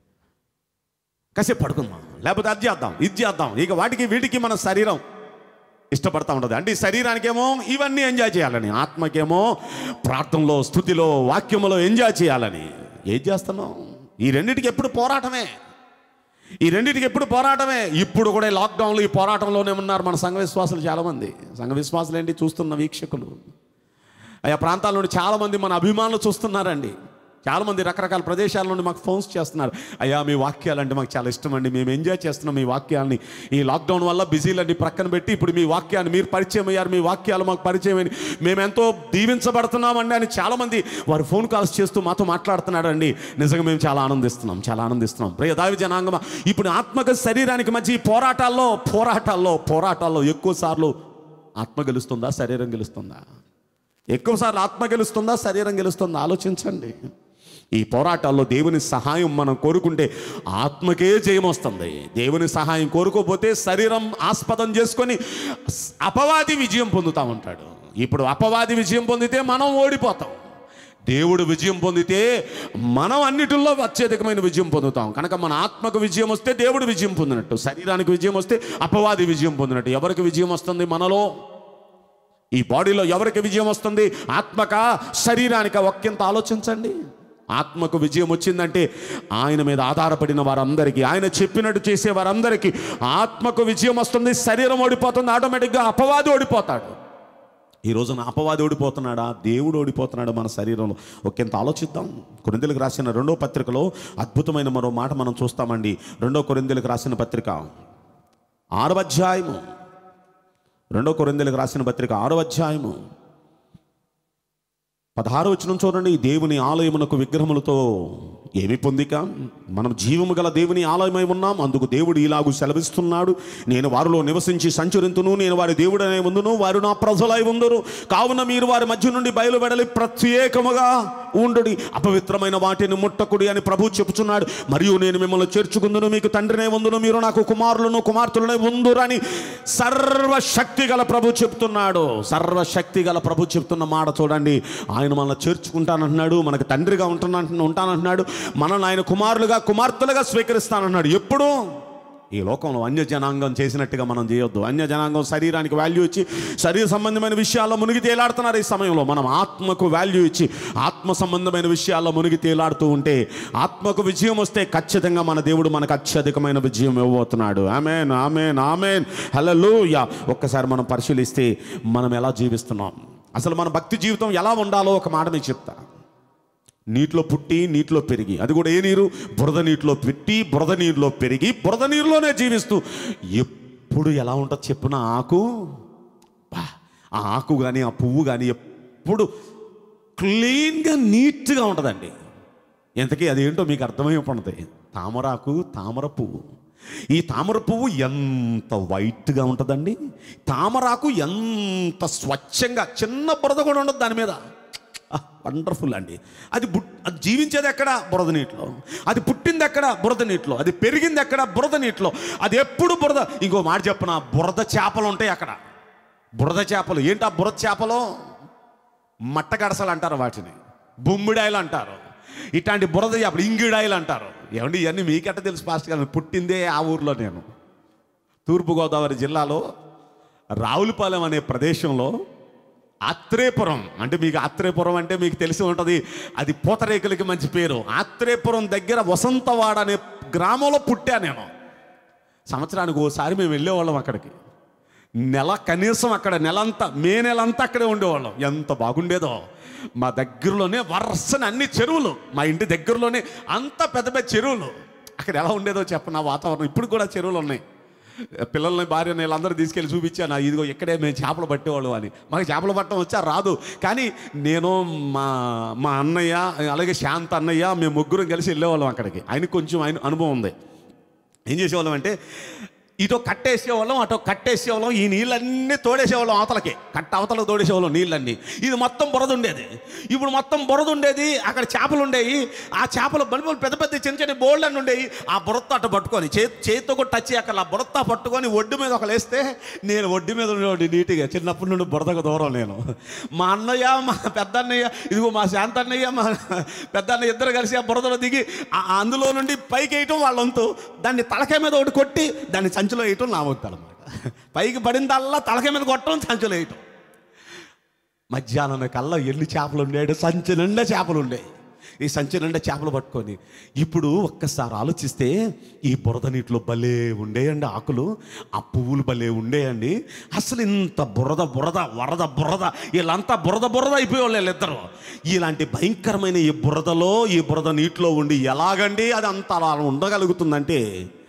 కాసేపు పడుకుందాం లేకపోతే అది చేద్దాం ఇది చేద్దాం ఇక వాటికి వీటికి మన శరీరం ఇష్టపడతా ఉంటుంది అంటే ఈ శరీరానికేమో ఇవన్నీ ఎంజాయ్ చేయాలని ఆత్మకేమో ప్రార్థనలో స్థుతిలో వాక్యములో ఎంజాయ్ చేయాలని ఏం చేస్తున్నాం ఈ రెండింటికి ఎప్పుడు పోరాటమే ఈ రెండింటికి ఎప్పుడు పోరాటమే ఇప్పుడు కూడా ఈ లాక్డౌన్లో ఈ పోరాటంలోనే ఉన్నారు మన సంఘ విశ్వాసులు చాలామంది సంఘ విశ్వాసులు ఏంటి చూస్తున్న వీక్షకులు ఆయా ప్రాంతాల నుండి చాలామంది మన అభిమానులు చూస్తున్నారండి చాలామంది రకరకాల ప్రదేశాల నుండి మాకు ఫోన్స్ చేస్తున్నారు అయ్యా మీ వాక్యాలు అంటే మాకు చాలా ఇష్టం అండి మేము ఎంజాయ్ చేస్తున్నాం మీ వాక్యాలని ఈ లాక్డౌన్ వల్ల బిజీలన్నీ ప్రక్కన పెట్టి ఇప్పుడు మీ వాక్యాన్ని మీరు పరిచయం అయ్యారు మీ వాక్యాలు మాకు పరిచయం అని మేము ఎంతో దీవించబడుతున్నామండి అని చాలామంది వారు ఫోన్ కాల్స్ చేస్తూ మాతో మాట్లాడుతున్నారండి నిజంగా మేము చాలా ఆనందిస్తున్నాం చాలా ఆనందిస్తున్నాం ప్రియ దావి జనాంగమా ఇప్పుడు ఆత్మక శరీరానికి మధ్య ఈ పోరాటాల్లో పోరాటాల్లో పోరాటాల్లో ఎక్కువ సార్లు ఆత్మ గెలుస్తుందా శరీరం గెలుస్తుందా ఎక్కువసార్లు ఆత్మ గెలుస్తుందా శరీరం గెలుస్తుందా ఆలోచించండి ఈ పోరాటాల్లో దేవుని సహాయం మనం కోరుకుంటే ఆత్మకే జయం వస్తుంది దేవుని సహాయం కోరుకోపోతే శరీరం ఆస్పదం చేసుకొని అపవాది విజయం పొందుతా ఉంటాడు ఇప్పుడు అపవాది విజయం పొందితే మనం ఓడిపోతాం దేవుడు విజయం పొందితే మనం అన్నిటిల్లో అత్యధికమైన విజయం పొందుతాం కనుక మన ఆత్మకు విజయం వస్తే దేవుడు విజయం పొందినట్టు శరీరానికి విజయం వస్తే అపవాది విజయం పొందినట్టు ఎవరికి విజయం వస్తుంది మనలో ఈ బాడీలో ఎవరికి విజయం వస్తుంది ఆత్మక శరీరానిక ఒక్కింత ఆలోచించండి ఆత్మకు విజయం వచ్చిందంటే ఆయన మీద ఆధారపడిన వారందరికీ ఆయన చెప్పినట్టు చేసే వారందరికీ ఆత్మకు విజయం వస్తుంది శరీరం ఓడిపోతుంది ఆటోమేటిక్గా అపవాది ఓడిపోతాడు ఈ రోజున అపవాది ఓడిపోతున్నాడా దేవుడు ఓడిపోతున్నాడా మన శరీరంలో ఒకంత ఆలోచిద్దాం కొరిందెలకు రాసిన రెండో పత్రికలో అద్భుతమైన మరో మాట మనం చూస్తామండి రెండో కొరిందెలకు రాసిన పత్రిక ఆరవ అధ్యాయము రెండో కొరిందెలకు రాసిన పత్రిక ఆరో అధ్యాయము పదహారు వచ్చిన చూడండి దేవుని ఆలయమునకు విగ్రహములతో ఏమి పొందిక మనం జీవము గల దేవుని ఆలయమై ఉన్నాం అందుకు దేవుడు ఇలాగు సెలవిస్తున్నాడు నేను వారిలో నివసించి సంచరింతును నేను వారి దేవుడనే ఉందును వారు నా ప్రజలై ఉందరు కావున మీరు వారి మధ్య నుండి బయలువెడలి ప్రత్యేకముగా ఉండుడి అపవిత్రమైన వాటిని ముట్టకుడి అని ప్రభు చెప్పుచున్నాడు మరియు నేను మిమ్మల్ని చేర్చుకుందును మీకు తండ్రినే ఉందును మీరు నాకు కుమారులను కుమార్తెలనే ఉందురని సర్వశక్తి గల ప్రభు చెప్తున్నాడు సర్వశక్తి గల ప్రభు చెప్తున్న మాట చూడండి ఆయన మనల్ని చేర్చుకుంటానంటున్నాడు మనకు తండ్రిగా ఉంటున్నా ఉంటానంటున్నాడు మనల్ని ఆయన కుమారులుగా కుమార్తెలుగా స్వీకరిస్తానన్నాడు ఎప్పుడు ఈ లోకంలో అన్య జనాంగం చేసినట్టుగా మనం చేయొద్దు అన్య జనాంగం శరీరానికి వాల్యూ ఇచ్చి శరీర సంబంధమైన విషయాల్లో మునిగి తేలాడుతున్నారు ఈ సమయంలో మనం ఆత్మకు వాల్యూ ఇచ్చి ఆత్మ సంబంధమైన విషయాల్లో మునిగి తేలాడుతూ ఉంటే ఆత్మకు విజయం వస్తే ఖచ్చితంగా మన దేవుడు మనకు అత్యధికమైన విజయం ఇవ్వబోతున్నాడు amen amen amen hello yeah ఒక్కసారి మనం పరిశీలిస్తే మనం ఎలా జీవిస్తున్నాం అసలు మన భక్తి జీవితం ఎలా ఉండాలో ఒక మాట మీకు చెప్తా నీటిలో పుట్టి నీటిలో పెరిగి అది కూడా ఏ నీరు బురద నీటిలో పెట్టి బురద నీరులో పెరిగి బురద నీరులోనే జీవిస్తూ ఎప్పుడు ఎలా ఉంటుంది చెప్పున ఆకు బా, ఆ ఆకు కానీ ఆ పువ్వు కానీ ఎప్పుడు క్లీన్గా నీట్గా ఉంటుందండి ఎంతకీ అదేంటో మీకు అర్థమైపోతుంది తామరాకు తామర పువ్వు ఈ తామర పువ్వు ఎంత వైట్గా ఉంటుందండి తామరాకు ఎంత స్వచ్ఛంగా చిన్న బురద కూడా ఉండదు దాని మీద వండర్ఫుల్ అండి అది బుట్ అది జీవించేది ఎక్కడ బురద నీటిలో అది పుట్టింది ఎక్కడ బురద నీటిలో అది పెరిగింది ఎక్కడ బురద నీటిలో అది ఎప్పుడు బురద ఇంకో మాట చెప్పన బురద చేపలు ఉంటాయి అక్కడ బురద చేపలు ఏంటి ఆ బురద చేపలు మట్టగడసలు అంటారు వాటిని బొమ్మిడాయలు అంటారు ఇట్లాంటి బురద చేపలు ఇంగిడాయలు అంటారు ఏమండి ఇవన్నీ మీకెట్ట తెలుసు పాస్ట్ గారు పుట్టిందే ఆ ఊర్లో నేను తూర్పుగోదావరి జిల్లాలో రావులపాలెం అనే ప్రదేశంలో ఆత్రేపురం అంటే మీకు ఆత్రేపురం అంటే మీకు తెలిసి ఉంటుంది అది పూతరేకులకి మంచి పేరు ఆత్రేపురం దగ్గర వసంతవాడ అనే గ్రామంలో పుట్టా నేను సంవత్సరానికి ఓసారి మేము వెళ్ళేవాళ్ళం అక్కడికి నెల కనీసం అక్కడ నెలంతా మే నెలంతా అక్కడే ఉండేవాళ్ళం ఎంత బాగుండేదో మా దగ్గరలోనే వరుసన అన్ని చెరువులు మా ఇంటి దగ్గరలోనే అంత పెద్ద పెద్ద చెరువులు అక్కడ ఎలా ఉండేదో చెప్పన వాతావరణం ఇప్పుడు కూడా చెరువులు ఉన్నాయి పిల్లల్ని భార్యని వీళ్ళందరూ తీసుకెళ్ళి చూపించాను ఇదిగో ఇక్కడే మేము చేపలు పట్టేవాళ్ళు అని మాకు చేపలు పట్టడం వచ్చా రాదు కానీ నేను మా మా అన్నయ్య అలాగే శాంత అన్నయ్య మేము ముగ్గురం కలిసి వెళ్ళేవాళ్ళం అక్కడికి ఆయనకి కొంచెం ఆయన అనుభవం ఉంది ఏం చేసేవాళ్ళం అంటే ఇటో కట్టేసేవాళ్ళం అటో కట్టేసేవాళ్ళం ఈ నీళ్ళన్నీ తోడేసేవాళ్ళం అవతలకి కట్ట అవతలకు తోడేసేవాళ్ళం నీళ్ళన్నీ ఇది మొత్తం బురద ఉండేది ఇప్పుడు మొత్తం బురద ఉండేది అక్కడ చేపలు ఉండేవి ఆ చేపలు బలుపులు పెద్ద పెద్ద చిన్న చిన్న బోల్డ్ అని ఉండేవి ఆ బురత అటు పట్టుకొని చే చేతితో కూడా టచ్ అక్కడ ఆ బురత పట్టుకొని ఒడ్డు మీద ఒక లేస్తే నేను ఒడ్డు మీద ఉండేవాడిని నీట్గా చిన్నప్పటి నుండి బురదకు దూరం నేను మా అన్నయ్య మా పెద్ద అన్నయ్య ఇదిగో మా శాంత అన్నయ్య మా పెద్ద అన్నయ్య ఇద్దరు కలిసి ఆ బురదలో దిగి ఆ- అందులో నుండి పైకి వేయటం వాళ్ళంతు దాన్ని తలకాయ మీద ఒకటి కొట్టి దాన్ని సంచిలో వేయటం నా వంతు అనమాట పైకి పడిందల్లా తలకాయ మీద కొట్టడం సంచిలో వేయటం మధ్యాహ్నం కల్లా ఎన్ని చేపలు ఉండేడు సంచి నిండా చేపలు ఉండే ఈ సంచి నిండా చేపలు పట్టుకొని ఇప్పుడు ఒక్కసారి ఆలోచిస్తే ఈ బురద నీటిలో భలే ఉండేయండి ఆకులు ఆ పువ్వులు భలే ఉండేయండి అసలు ఇంత బురద బురద వరద బురద వీళ్ళంతా బురద బురద అయిపోయేవాళ్ళు వీళ్ళిద్దరు ఇలాంటి భయంకరమైన ఈ బురదలో ఈ బురద నీటిలో ఉండి ఎలాగండి అది అంత అలా ఉండగలుగుతుందంటే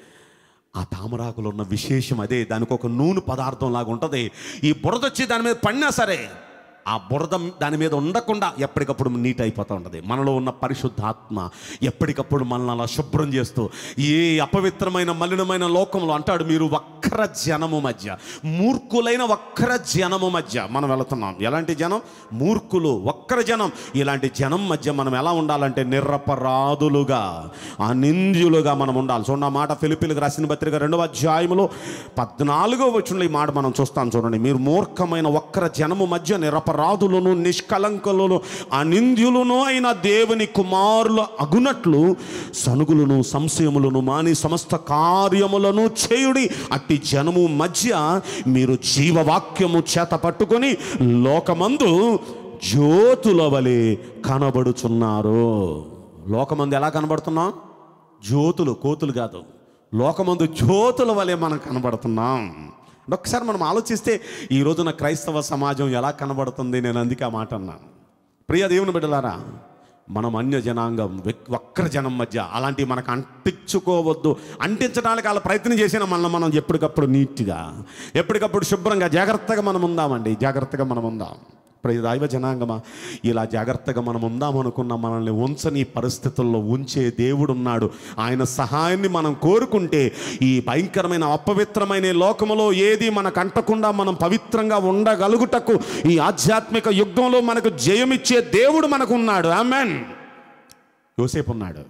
ఆ తామరాకులో ఉన్న విశేషం అదే దానికి ఒక నూనె పదార్థం లాగా ఉంటుంది ఈ బురద వచ్చి దాని మీద పడినా సరే ఆ బురద దాని మీద ఉండకుండా ఎప్పటికప్పుడు నీట్ అయిపోతూ ఉంటుంది మనలో ఉన్న పరిశుద్ధాత్మ ఎప్పటికప్పుడు మనల్ని అలా శుభ్రం చేస్తూ ఏ అపవిత్రమైన మలినమైన లోకంలో అంటాడు మీరు వక్ర జనము మధ్య మూర్ఖులైన వక్ర జనము మధ్య మనం వెళుతున్నాం ఎలాంటి జనం మూర్ఖులు వక్ర జనం ఇలాంటి జనం మధ్య మనం ఎలా ఉండాలంటే నిరపరాధులుగా అనింద్యులుగా మనం ఉండాలి చూడండి ఆ మాట ఫిలిపిలకు రాసిన పత్రిక రెండవ అధ్యాయములో పద్నాలుగో వచ్చిన ఈ మాట మనం చూస్తాం చూడండి మీరు మూర్ఖమైన వక్ర జనము మధ్య నిరపరాధులను నిష్కలంకులను అనింద్యులను అయిన దేవుని కుమారులు అగునట్లు సనుగులను సంశయములను మాని సమస్త కార్యములను చేయుడి అట్టి జనము మధ్య మీరు జీవవాక్యము చేత పట్టుకొని లోకమందు జ్యోతుల వలె కనబడుచున్నారు లోకమందు ఎలా కనబడుతున్నాం జ్యోతులు కోతులు కాదు లోకమందు జ్యోతుల వలె మనం కనబడుతున్నాం ఒకసారి మనం ఆలోచిస్తే ఈ రోజున క్రైస్తవ సమాజం ఎలా కనబడుతుంది నేను అందుకే ఆ మాట అన్నాను ప్రియ దేవుని బిడ్డలారా మనం అన్య జనాంగం వెక్- వక్ర జనం మధ్య అలాంటివి మనకు అంటించుకోవద్దు అంటించడానికి వాళ్ళ ప్రయత్నం చేసిన మనల్ని మనం ఎప్పటికప్పుడు నీట్గా ఎప్పటికప్పుడు శుభ్రంగా జాగ్రత్తగా మనం ఉందామండి జాగ్రత్తగా మనం ఉందాం ప్రియ దైవ జనాంగమా ఇలా జాగ్రత్తగా మనం ఉందాం అనుకున్న మనల్ని ఉంచని పరిస్థితుల్లో ఉంచే దేవుడు ఉన్నాడు ఆయన సహాయాన్ని మనం కోరుకుంటే ఈ భయంకరమైన అపవిత్రమైన ఈ లోకములో ఏది మనకు అంటకుండా మనం పవిత్రంగా ఉండగలుగుటకు ఈ ఆధ్యాత్మిక యుద్ధంలో మనకు జయమిచ్చే దేవుడు మనకు ఉన్నాడు ఆమెన్ యోసేపు ఉన్నాడు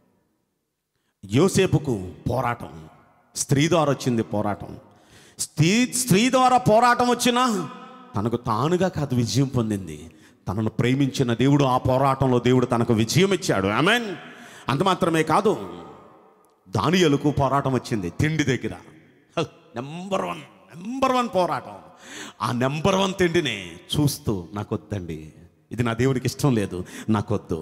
యోసేపుకు పోరాటం స్త్రీ ద్వారా వచ్చింది పోరాటం స్త్రీ స్త్రీ ద్వారా పోరాటం వచ్చినా తనకు తానుగా కాదు విజయం పొందింది తనను ప్రేమించిన దేవుడు ఆ పోరాటంలో దేవుడు తనకు విజయం ఇచ్చాడు ఆమెన్ అంత మాత్రమే కాదు దానియలకు పోరాటం వచ్చింది తిండి దగ్గర నెంబర్ వన్ నెంబర్ వన్ పోరాటం ఆ నెంబర్ వన్ తిండిని చూస్తూ నాకు వద్దండి ఇది నా దేవునికి ఇష్టం లేదు నాకొద్దు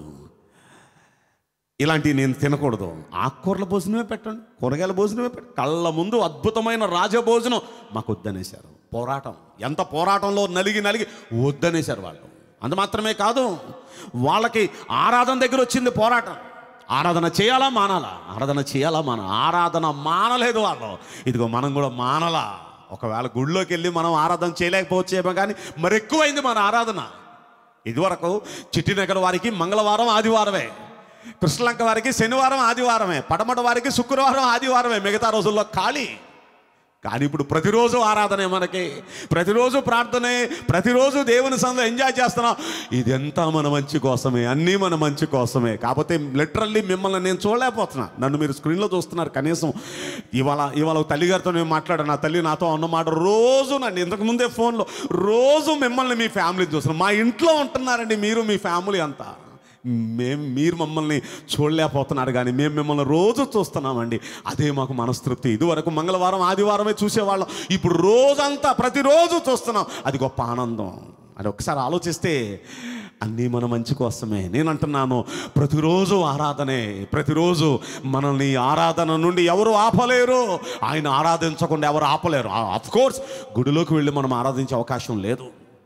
ఇలాంటివి నేను తినకూడదు ఆకుకూరల భోజనమే పెట్టండి కూరగాయల భోజనమే పెట్టండి కళ్ళ ముందు అద్భుతమైన రాజభోజనం మాకు వద్దనేశారు పోరాటం ఎంత పోరాటంలో నలిగి నలిగి వద్దనేశారు వాళ్ళు అంత మాత్రమే కాదు వాళ్ళకి ఆరాధన దగ్గర వచ్చింది పోరాటం ఆరాధన చేయాలా మానాలా ఆరాధన చేయాలా మాన ఆరాధన మానలేదు వాళ్ళు ఇదిగో మనం కూడా మానలా ఒకవేళ గుళ్ళోకి వెళ్ళి మనం ఆరాధన చేయలేకపోవచ్చేమో కానీ మరి ఎక్కువైంది మన ఆరాధన ఇదివరకు చిట్టినగర్ వారికి మంగళవారం ఆదివారమే కృష్ణలంక వారికి శనివారం ఆదివారమే పడమట వారికి శుక్రవారం ఆదివారమే మిగతా రోజుల్లో ఖాళీ కానీ ఇప్పుడు ప్రతిరోజు ఆరాధనే మనకి ప్రతిరోజు ప్రార్థనే ప్రతిరోజు దేవుని సందులో ఎంజాయ్ చేస్తున్నాం ఇదంతా మన మంచి కోసమే అన్నీ మన మంచి కోసమే కాకపోతే లిటరల్లీ మిమ్మల్ని నేను చూడలేకపోతున్నా నన్ను మీరు స్క్రీన్లో చూస్తున్నారు కనీసం ఇవాళ ఇవాళ తల్లిగారితో నేను మాట్లాడాను నా తల్లి నాతో అన్నమాట రోజు నన్ను ఇంతకు ముందే ఫోన్లో రోజు మిమ్మల్ని మీ ఫ్యామిలీ చూస్తున్నాను మా ఇంట్లో ఉంటున్నారండి మీరు మీ ఫ్యామిలీ అంతా మేము మీరు మమ్మల్ని చూడలేకపోతున్నారు కానీ మేము మిమ్మల్ని రోజు చూస్తున్నామండి అదే మాకు మనస్తృప్తి ఇదివరకు మంగళవారం ఆదివారమే చూసేవాళ్ళం ఇప్పుడు రోజంతా ప్రతిరోజు చూస్తున్నాం అది గొప్ప ఆనందం అది ఒకసారి ఆలోచిస్తే అన్నీ మన మంచి కోసమే నేను అంటున్నాను ప్రతిరోజు ఆరాధనే ప్రతిరోజు మనల్ని ఆరాధన నుండి ఎవరు ఆపలేరు ఆయన ఆరాధించకుండా ఎవరు ఆపలేరు ఆఫ్ కోర్స్ గుడిలోకి వెళ్ళి మనం ఆరాధించే అవకాశం లేదు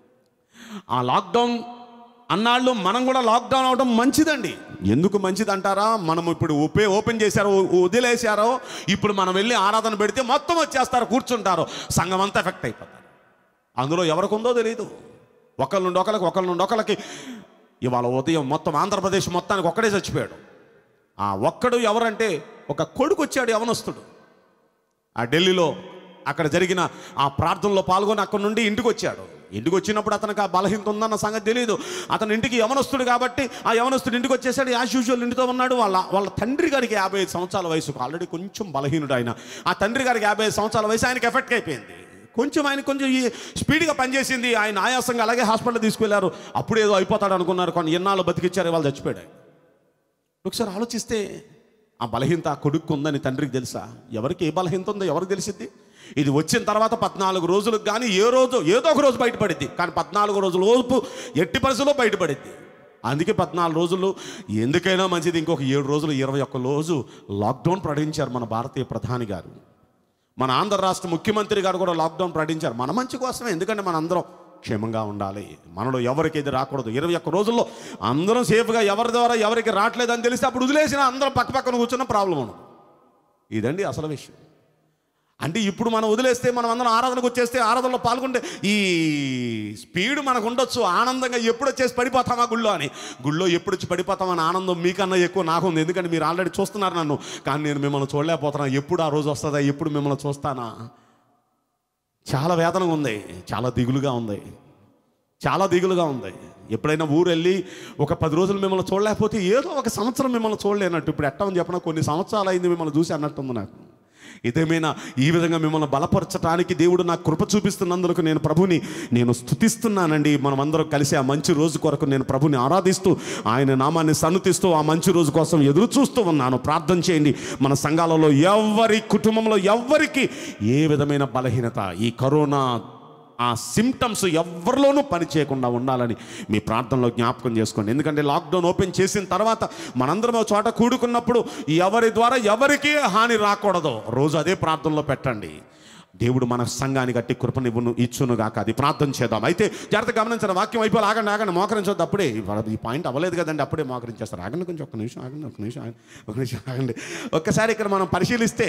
ఆ లాక్డౌన్ అన్నాళ్ళు మనం కూడా లాక్డౌన్ అవడం మంచిదండి ఎందుకు మంచిది అంటారా మనం ఇప్పుడు ఉపే ఓపెన్ చేశారో వదిలేశారో ఇప్పుడు మనం వెళ్ళి ఆరాధన పెడితే మొత్తం వచ్చేస్తారు కూర్చుంటారు సంఘం అంతా ఎఫెక్ట్ అయిపోతారు అందులో ఎవరికి ఉందో తెలియదు ఒకరి నుండి ఒకరికి ఒకరి నుండి ఒకరికి ఇవాళ ఉదయం మొత్తం ఆంధ్రప్రదేశ్ మొత్తానికి ఒక్కడే చచ్చిపోయాడు ఆ ఒక్కడు ఎవరంటే ఒక కొడుకు వచ్చాడు యవనస్తుడు ఆ ఢిల్లీలో అక్కడ జరిగిన ఆ ప్రార్థనలో పాల్గొని అక్కడ నుండి ఇంటికి వచ్చాడు ఇంటికి వచ్చినప్పుడు అతనికి ఆ బలహీనత ఉందన్న సంగతి తెలియదు అతను ఇంటికి యవనస్తుడు కాబట్టి ఆ యవనస్తుడు ఇంటికి వచ్చేసాడు యాజ్ యూజువల్ ఇంటితో ఉన్నాడు వాళ్ళ వాళ్ళ తండ్రి గారికి యాభై ఐదు సంవత్సరాల వయసు ఆల్రెడీ కొంచెం బలహీనుడు ఆయన ఆ తండ్రి గారికి యాభై ఐదు సంవత్సరాల వయసు ఆయనకి ఎఫెక్ట్ అయిపోయింది కొంచెం ఆయన కొంచెం ఈ స్పీడ్గా పనిచేసింది ఆయన ఆయాసంగా అలాగే హాస్పిటల్ తీసుకెళ్లారు అప్పుడు ఏదో అయిపోతాడు అనుకున్నారు కొన్ని ఎన్నాళ్ళు బతికిచ్చారు వాళ్ళు చచ్చిపోయాడు ఆయన. ఒకసారి ఆలోచిస్తే ఆ బలహీనత ఆ కొడుకు ఉందని తండ్రికి తెలుసా ఎవరికి ఏ బలహీనత ఉందో ఎవరికి తెలిసిద్ది ఇది వచ్చిన తర్వాత పద్నాలుగు రోజులకు కానీ ఏ రోజు ఏదో ఒక రోజు బయటపడిద్ది కానీ పద్నాలుగు రోజుల లోపు ఎట్టి పరిస్థితుల్లో బయటపడిద్ది అందుకే పద్నాలుగు రోజులు ఎందుకైనా మంచిది ఇంకొక ఏడు రోజులు ఇరవై ఒక్క రోజు లాక్డౌన్ ప్రకటించారు మన భారతీయ ప్రధాని గారు మన ఆంధ్ర రాష్ట్ర ముఖ్యమంత్రి గారు కూడా లాక్డౌన్ ప్రకటించారు మన మంచి కోసమే ఎందుకంటే మన అందరం క్షేమంగా ఉండాలి మనలో ఎవరికి ఇది రాకూడదు ఇరవై ఒక్క రోజుల్లో అందరం సేఫ్గా ఎవరి ద్వారా ఎవరికి రావట్లేదని తెలిస్తే అప్పుడు వదిలేసిన అందరం పక్క పక్కన కూర్చున్న ప్రాబ్లం ఉండదు ఇదండి అసలు విషయం అంటే ఇప్పుడు మనం వదిలేస్తే మనం అందరం ఆరాధనకు వచ్చేస్తే ఆరాధనలో పాల్గొంటే ఈ స్పీడ్ మనకు ఉండొచ్చు ఆనందంగా ఎప్పుడు వచ్చేసి పడిపోతామా గుళ్ళో అని గుళ్ళో ఎప్పుడు వచ్చి పడిపోతామని ఆనందం మీకన్నా ఎక్కువ నాకు ఉంది ఎందుకంటే మీరు ఆల్రెడీ చూస్తున్నారు నన్ను కానీ నేను మిమ్మల్ని చూడలేకపోతున్నా ఎప్పుడు ఆ రోజు వస్తుందా ఎప్పుడు మిమ్మల్ని చూస్తానా చాలా వేదనగా ఉంది చాలా దిగులుగా ఉంది చాలా దిగులుగా ఉంది ఎప్పుడైనా ఊరు వెళ్ళి ఒక పది రోజులు మిమ్మల్ని చూడలేకపోతే ఏదో ఒక సంవత్సరం మిమ్మల్ని చూడలేనట్టు ఇప్పుడు ఎట్టమని చెప్పిన కొన్ని సంవత్సరాలు అయింది మిమ్మల్ని చూసి అన్నట్టుంది నాకు ఇదేమైనా ఈ విధంగా మిమ్మల్ని బలపరచడానికి దేవుడు నాకు కృప చూపిస్తున్నందుకు నేను ప్రభుని నేను స్థుతిస్తున్నానండి మనం అందరం కలిసి ఆ మంచి రోజు కొరకు నేను ప్రభుని ఆరాధిస్తూ ఆయన నామాన్ని సన్నుతిస్తూ ఆ మంచి రోజు కోసం ఎదురు చూస్తూ ఉన్నాను ప్రార్థన చేయండి మన సంఘాలలో ఎవరి కుటుంబంలో ఎవరికి ఏ విధమైన బలహీనత ఈ కరోనా ఆ సిమ్టమ్స్ ఎవరిలోనూ పని చేయకుండా ఉండాలని మీ ప్రార్థనలో జ్ఞాపకం చేసుకోండి ఎందుకంటే లాక్డౌన్ ఓపెన్ చేసిన తర్వాత మనందరం ఒక చోట కూడుకున్నప్పుడు ఎవరి ద్వారా ఎవరికి హాని రాకూడదు రోజు అదే ప్రార్థనలో పెట్టండి దేవుడు మన సంఘానికి అట్టి కృపనివ్వును ఇచ్చును గాక అది ప్రార్థన చేద్దాం అయితే జాగ్రత్త గమనించిన వాక్యం అయిపోయి ఆగండి ఆగండి మోకరించొద్దు అప్పుడే ఇవాళ ఈ పాయింట్ అవ్వలేదు కదండి అప్పుడే మోకరించేస్తారు ఆగండి కొంచెం ఒక్క నిమిషం ఆగండి ఒక నిమిషం ఆగండి ఒక నిమిషం ఆగండి ఒక్కసారి ఇక్కడ మనం పరిశీలిస్తే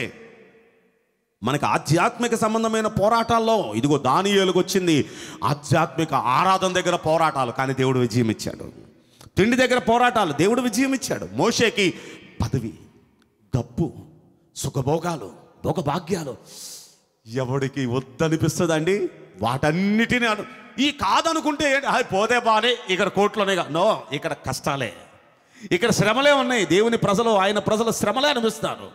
మనకు ఆధ్యాత్మిక సంబంధమైన పోరాటాల్లో ఇదిగో దానియేలుకు వచ్చింది ఆధ్యాత్మిక ఆరాధన దగ్గర పోరాటాలు కానీ దేవుడు విజయం ఇచ్చాడు తిండి దగ్గర పోరాటాలు దేవుడు విజయం ఇచ్చాడు మోషేకి పదవి డబ్బు సుఖభోగాలు భోగభాగ్యాలు ఎవడికి వద్దనిపిస్తుందండి వాటన్నిటిని అను ఈ కాదనుకుంటే ఏంటి అది పోతే బానే ఇక్కడ కోట్లోనే కా- నో ఇక్కడ కష్టాలే ఇక్కడ శ్రమలే ఉన్నాయి దేవుని ప్రజలు ఆయన ప్రజలు శ్రమలే అనిపిస్తారు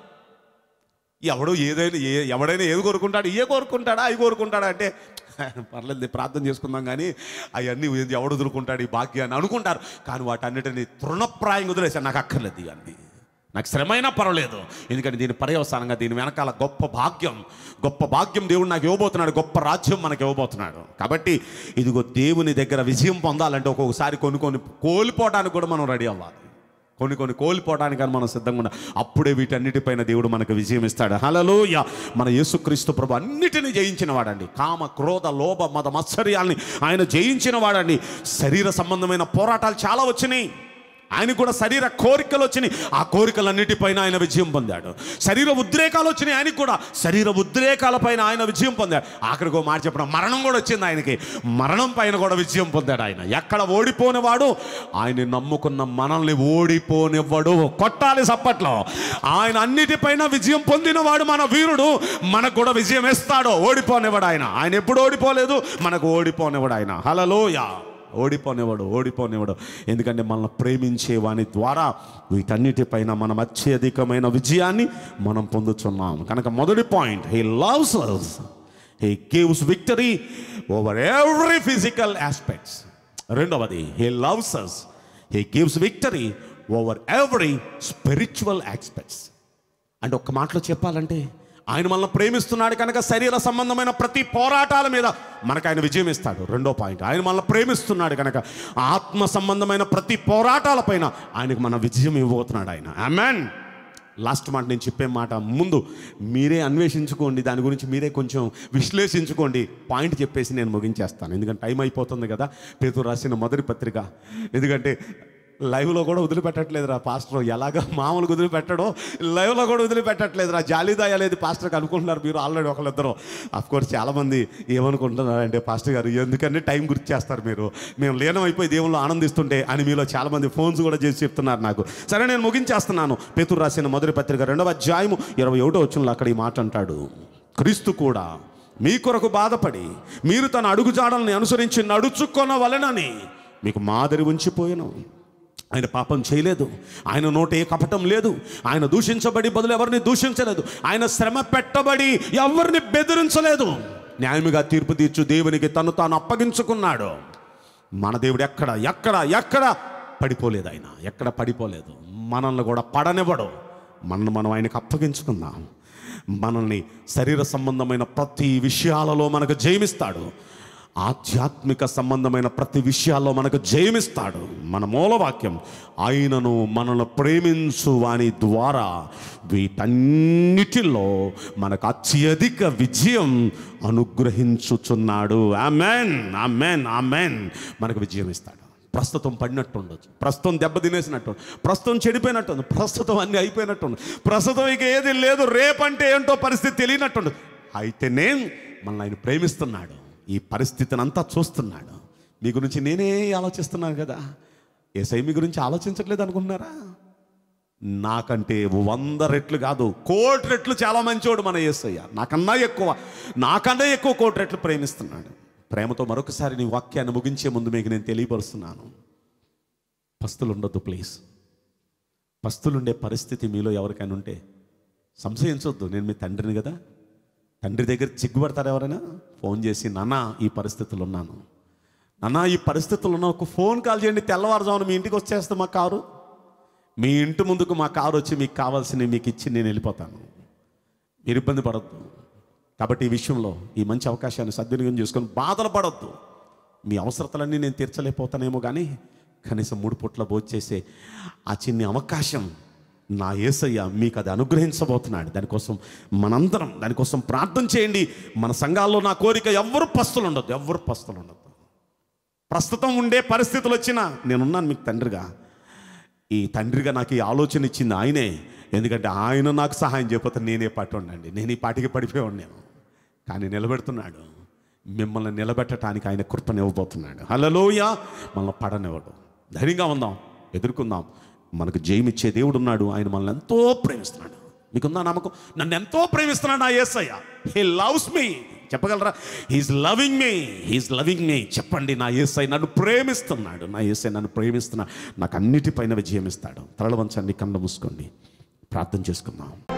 ఎవడు ఏదైనా ఏ ఎవడైనా ఏది కోరుకుంటాడు ఏ కోరుకుంటాడా అవి కోరుకుంటాడా అంటే పర్లేదు ప్రార్థన చేసుకుందాం కానీ అవన్నీ ఎవడు వదులుకుంటాడు ఈ భాగ్యాన్ని అనుకుంటారు కానీ వాటన్నిటిని తృణప్రాయంగా వదిలేసాను నాకు అక్కర్లేదు ఇవన్నీ నాకు శ్రమైనా పర్వాలేదు ఎందుకంటే దీని పర్యవసానంగా దీని వెనకాల గొప్ప భాగ్యం గొప్ప భాగ్యం దేవుడు నాకు ఇవ్వబోతున్నాడు గొప్ప రాజ్యం మనకి ఇవ్వబోతున్నాడు కాబట్టి ఇదిగో దేవుని దగ్గర విజయం పొందాలంటే ఒక్కొక్కసారి కొన్ని కొన్ని కోల్పోవడానికి కూడా మనం రెడీ అవ్వాలి కొన్ని కొన్ని కోల్పోవడానికి అని మనం సిద్ధంగా ఉండాలి అప్పుడే వీటన్నిటిపైన దేవుడు మనకు విజయం ఇస్తాడు హలలోయ మన యేసుక్రీస్తు ప్రభు అన్నిటిని జయించిన వాడండి కామ క్రోధ లోభ మత మత్సర్యాల్ని ఆయన జయించిన వాడండి శరీర సంబంధమైన పోరాటాలు చాలా వచ్చినాయి ఆయన కూడా శరీర కోరికలు వచ్చినాయి ఆ కోరికలన్నిటిపైన ఆయన విజయం పొందాడు శరీర ఉద్రేకాలు వచ్చినాయి ఆయనకి కూడా శరీర ఉద్రేకాలపైన ఆయన విజయం పొందాడు ఆఖరికో మాట చెప్పడం మరణం కూడా వచ్చింది ఆయనకి మరణం పైన కూడా విజయం పొందాడు ఆయన ఎక్కడ ఓడిపోనివాడు ఆయన నమ్ముకున్న మనల్ని ఓడిపోనివ్వడు కొట్టాలి సప్పట్లో ఆయన అన్నిటిపైన విజయం పొందినవాడు మన వీరుడు మనకు కూడా విజయం ఇస్తాడు ఓడిపోనివ్వడు ఆయన ఆయన ఎప్పుడు ఓడిపోలేదు మనకు ఓడిపోనివ్వడు ఆయన హలలోయ ఓడిపోనివ్వడు ఓడిపోనివ్వడు ఎందుకంటే మనల్ని ప్రేమించే వాని ద్వారా వీటన్నిటిపైన మనం అత్యధికమైన విజయాన్ని మనం పొందుతున్నాం కనుక మొదటి point he loves us he gives victory over every physical aspects రెండవది he loves us he gives victory over every spiritual aspects అంటే ఒక్క మాటలో చెప్పాలంటే ఆయన మనల్ని ప్రేమిస్తున్నాడు కనుక శరీర సంబంధమైన ప్రతి పోరాటాల మీద మనకు ఆయన విజయం ఇస్తాడు రెండో పాయింట్ ఆయన మనల్ని ప్రేమిస్తున్నాడు కనుక ఆత్మ సంబంధమైన ప్రతి పోరాటాలపైన ఆయనకు మన విజయం ఇవ్వబోతున్నాడు ఆయన అమెన్ లాస్ట్ మాట నేను చెప్పే మాట ముందు మీరే అన్వేషించుకోండి దాని గురించి మీరే కొంచెం విశ్లేషించుకోండి పాయింట్ చెప్పేసి నేను ముగించేస్తాను ఎందుకంటే టైం అయిపోతుంది కదా పేరు రాసిన మొదటి పత్రిక ఎందుకంటే లైవ్లో కూడా వదిలిపెట్టట్లేదురా పాస్టర్ ఎలాగ మామూలుగా వదిలిపెట్టడో లైవ్లో కూడా వదిలిపెట్టట్లేదురా జాలీదాయ లేదు పాస్టర్కి అనుకుంటున్నారు మీరు ఆల్రెడీ ఒకళ్ళిద్దరు అఫ్ కోర్స్ చాలామంది ఏమనుకుంటున్నారంటే పాస్టర్ గారు ఎందుకంటే టైం గుర్తు చేస్తారు మీరు మేము లీనం అయిపోయి దేవుళ్ళు ఆనందిస్తుంటే అని మీలో చాలామంది ఫోన్స్ కూడా చేసి చెప్తున్నారు నాకు సరే నేను ముగించేస్తున్నాను పేతురు రాసిన మొదటి పత్రిక రెండవ అధ్యాయము ఇరవై ఒకటో వచ్చిన అక్కడ ఈ మాట అంటాడు క్రీస్తు కూడా మీ కొరకు బాధపడి మీరు తన అడుగుజాడల్ని అనుసరించి నడుచుకొన వలనని మీకు మాదిరి ఉంచిపోయాను ఆయన పాపం చేయలేదు ఆయన నోట ఏ కపటం లేదు ఆయన దూషించబడి బదులు ఎవరిని దూషించలేదు ఆయన శ్రమ పెట్టబడి ఎవరిని బెదిరించలేదు న్యాయముగా తీర్పు తీర్చు దేవునికి తను తాను అప్పగించుకున్నాడు మన దేవుడు ఎక్కడ ఎక్కడ ఎక్కడ పడిపోలేదు ఆయన ఎక్కడ పడిపోలేదు మనల్ని కూడా పడనివ్వడు మనల్ని మనం ఆయనకు అప్పగించుకుందాం మనల్ని శరీర సంబంధమైన ప్రతి విషయాలలో మనకు జయమిస్తాడు ఆధ్యాత్మిక సంబంధమైన ప్రతి విషయాల్లో మనకు జయమిస్తాడు మన మూలవాక్యం ఆయనను మనల్ని ప్రేమించు వాని ద్వారా వీటన్నిటిలో మనకు అత్యధిక విజయం అనుగ్రహించుచున్నాడు ఆమెన్ ఆమెన్ ఆమెన్ మనకు విజయం ఇస్తాడు ప్రస్తుతం పడినట్టు ఉండొచ్చు ప్రస్తుతం దెబ్బ తినేసినట్టు ప్రస్తుతం చెడిపోయినట్టు ప్రస్తుతం అన్ని అయిపోయినట్టు ప్రస్తుతం ఇక ఏది లేదు రేపంటే ఏంటో పరిస్థితి తెలియనట్టుండు అయితేనే మనల్ని ఆయన ప్రేమిస్తున్నాడు ఈ పరిస్థితిని అంతా చూస్తున్నాడు మీ గురించి నేనే ఆలోచిస్తున్నాను కదా ఏసై మీ గురించి ఆలోచించట్లేదు అనుకుంటున్నారా నాకంటే వంద రెట్లు కాదు కోటి రెట్లు చాలా మంచోడు మన యేసయ్య నాకన్నా ఎక్కువ నాకన్నా ఎక్కువ కోటి రెట్లు ప్రేమిస్తున్నాడు ప్రేమతో మరొకసారి నీ వాక్యాన్ని ముగించే ముందు మీకు నేను తెలియపరుస్తున్నాను పస్తులు ఉండొద్దు ప్లీజ్ పస్తులుండే పరిస్థితి మీలో ఎవరికైనా ఉంటే సంశయించొద్దు నేను మీ తండ్రిని కదా తండ్రి దగ్గర చిగ్గుపడతారు ఎవరైనా ఫోన్ చేసి నాన్న ఈ పరిస్థితులు ఉన్నాను నాన్న ఈ పరిస్థితులు ఉన్న ఒక ఫోన్ కాల్ చేయండి తెల్లవారుజామున మీ ఇంటికి వచ్చేస్తే మా కారు మీ ఇంటి ముందుకు మా కారు వచ్చి మీకు కావాల్సినవి మీకు ఇచ్చి నేను వెళ్ళిపోతాను మీరు ఇబ్బంది పడద్దు కాబట్టి ఈ విషయంలో ఈ మంచి అవకాశాన్ని సద్వినియోగం చేసుకొని బాధలు పడొద్దు మీ అవసరతలన్నీ నేను తీర్చలేకపోతానేమో కానీ కనీసం మూడు పూట్ల భోజేసే ఆ చిన్ని అవకాశం నా యేసయ్య మీకు అది అనుగ్రహించబోతున్నాడు దానికోసం మనందరం దానికోసం ప్రార్థన చేయండి మన సంఘాల్లో నా కోరిక ఎవ్వరు పస్తులు ఉండొద్దు ఎవ్వరు పస్తులు ఉండొద్దు ప్రస్తుతం ఉండే పరిస్థితులు వచ్చినా నేనున్నాను మీకు తండ్రిగా ఈ తండ్రిగా నాకు ఈ ఆలోచన ఇచ్చింది ఆయనే ఎందుకంటే ఆయన నాకు సహాయం చేయకపోతే నేనే పాటి ఉండండి నేను ఈ పాటికి పడిపోయి ఉన్నాను కానీ నిలబెడుతున్నాడు మిమ్మల్ని నిలబెట్టడానికి ఆయన కృపనివ్వబోతున్నాడు హలలోయ మనల్ని పడనివ్వడు ధైర్యంగా ఉందాం ఎదుర్కొందాం మనకు జయమిచ్చే దేవుడు ఉన్నాడు ఆయన మనల్ని ఎంతో ప్రేమిస్తున్నాడు మీకుందా నమ్మకం నన్ను ఎంతో ప్రేమిస్తున్నాడు నా యేసయ్య హీ లవ్స్ మీ చెప్పగలరా he's loving me he's loving me చెప్పండి నా యేసై నన్ను ప్రేమిస్తున్నాడు నా యేసై నన్ను ప్రేమిస్తున్నాడు నాకు అన్నిటిపైన విజయం ఇస్తాడు తరల వంచండి కళ్ళు మూసుకోండి ప్రార్థన చేసుకుందాం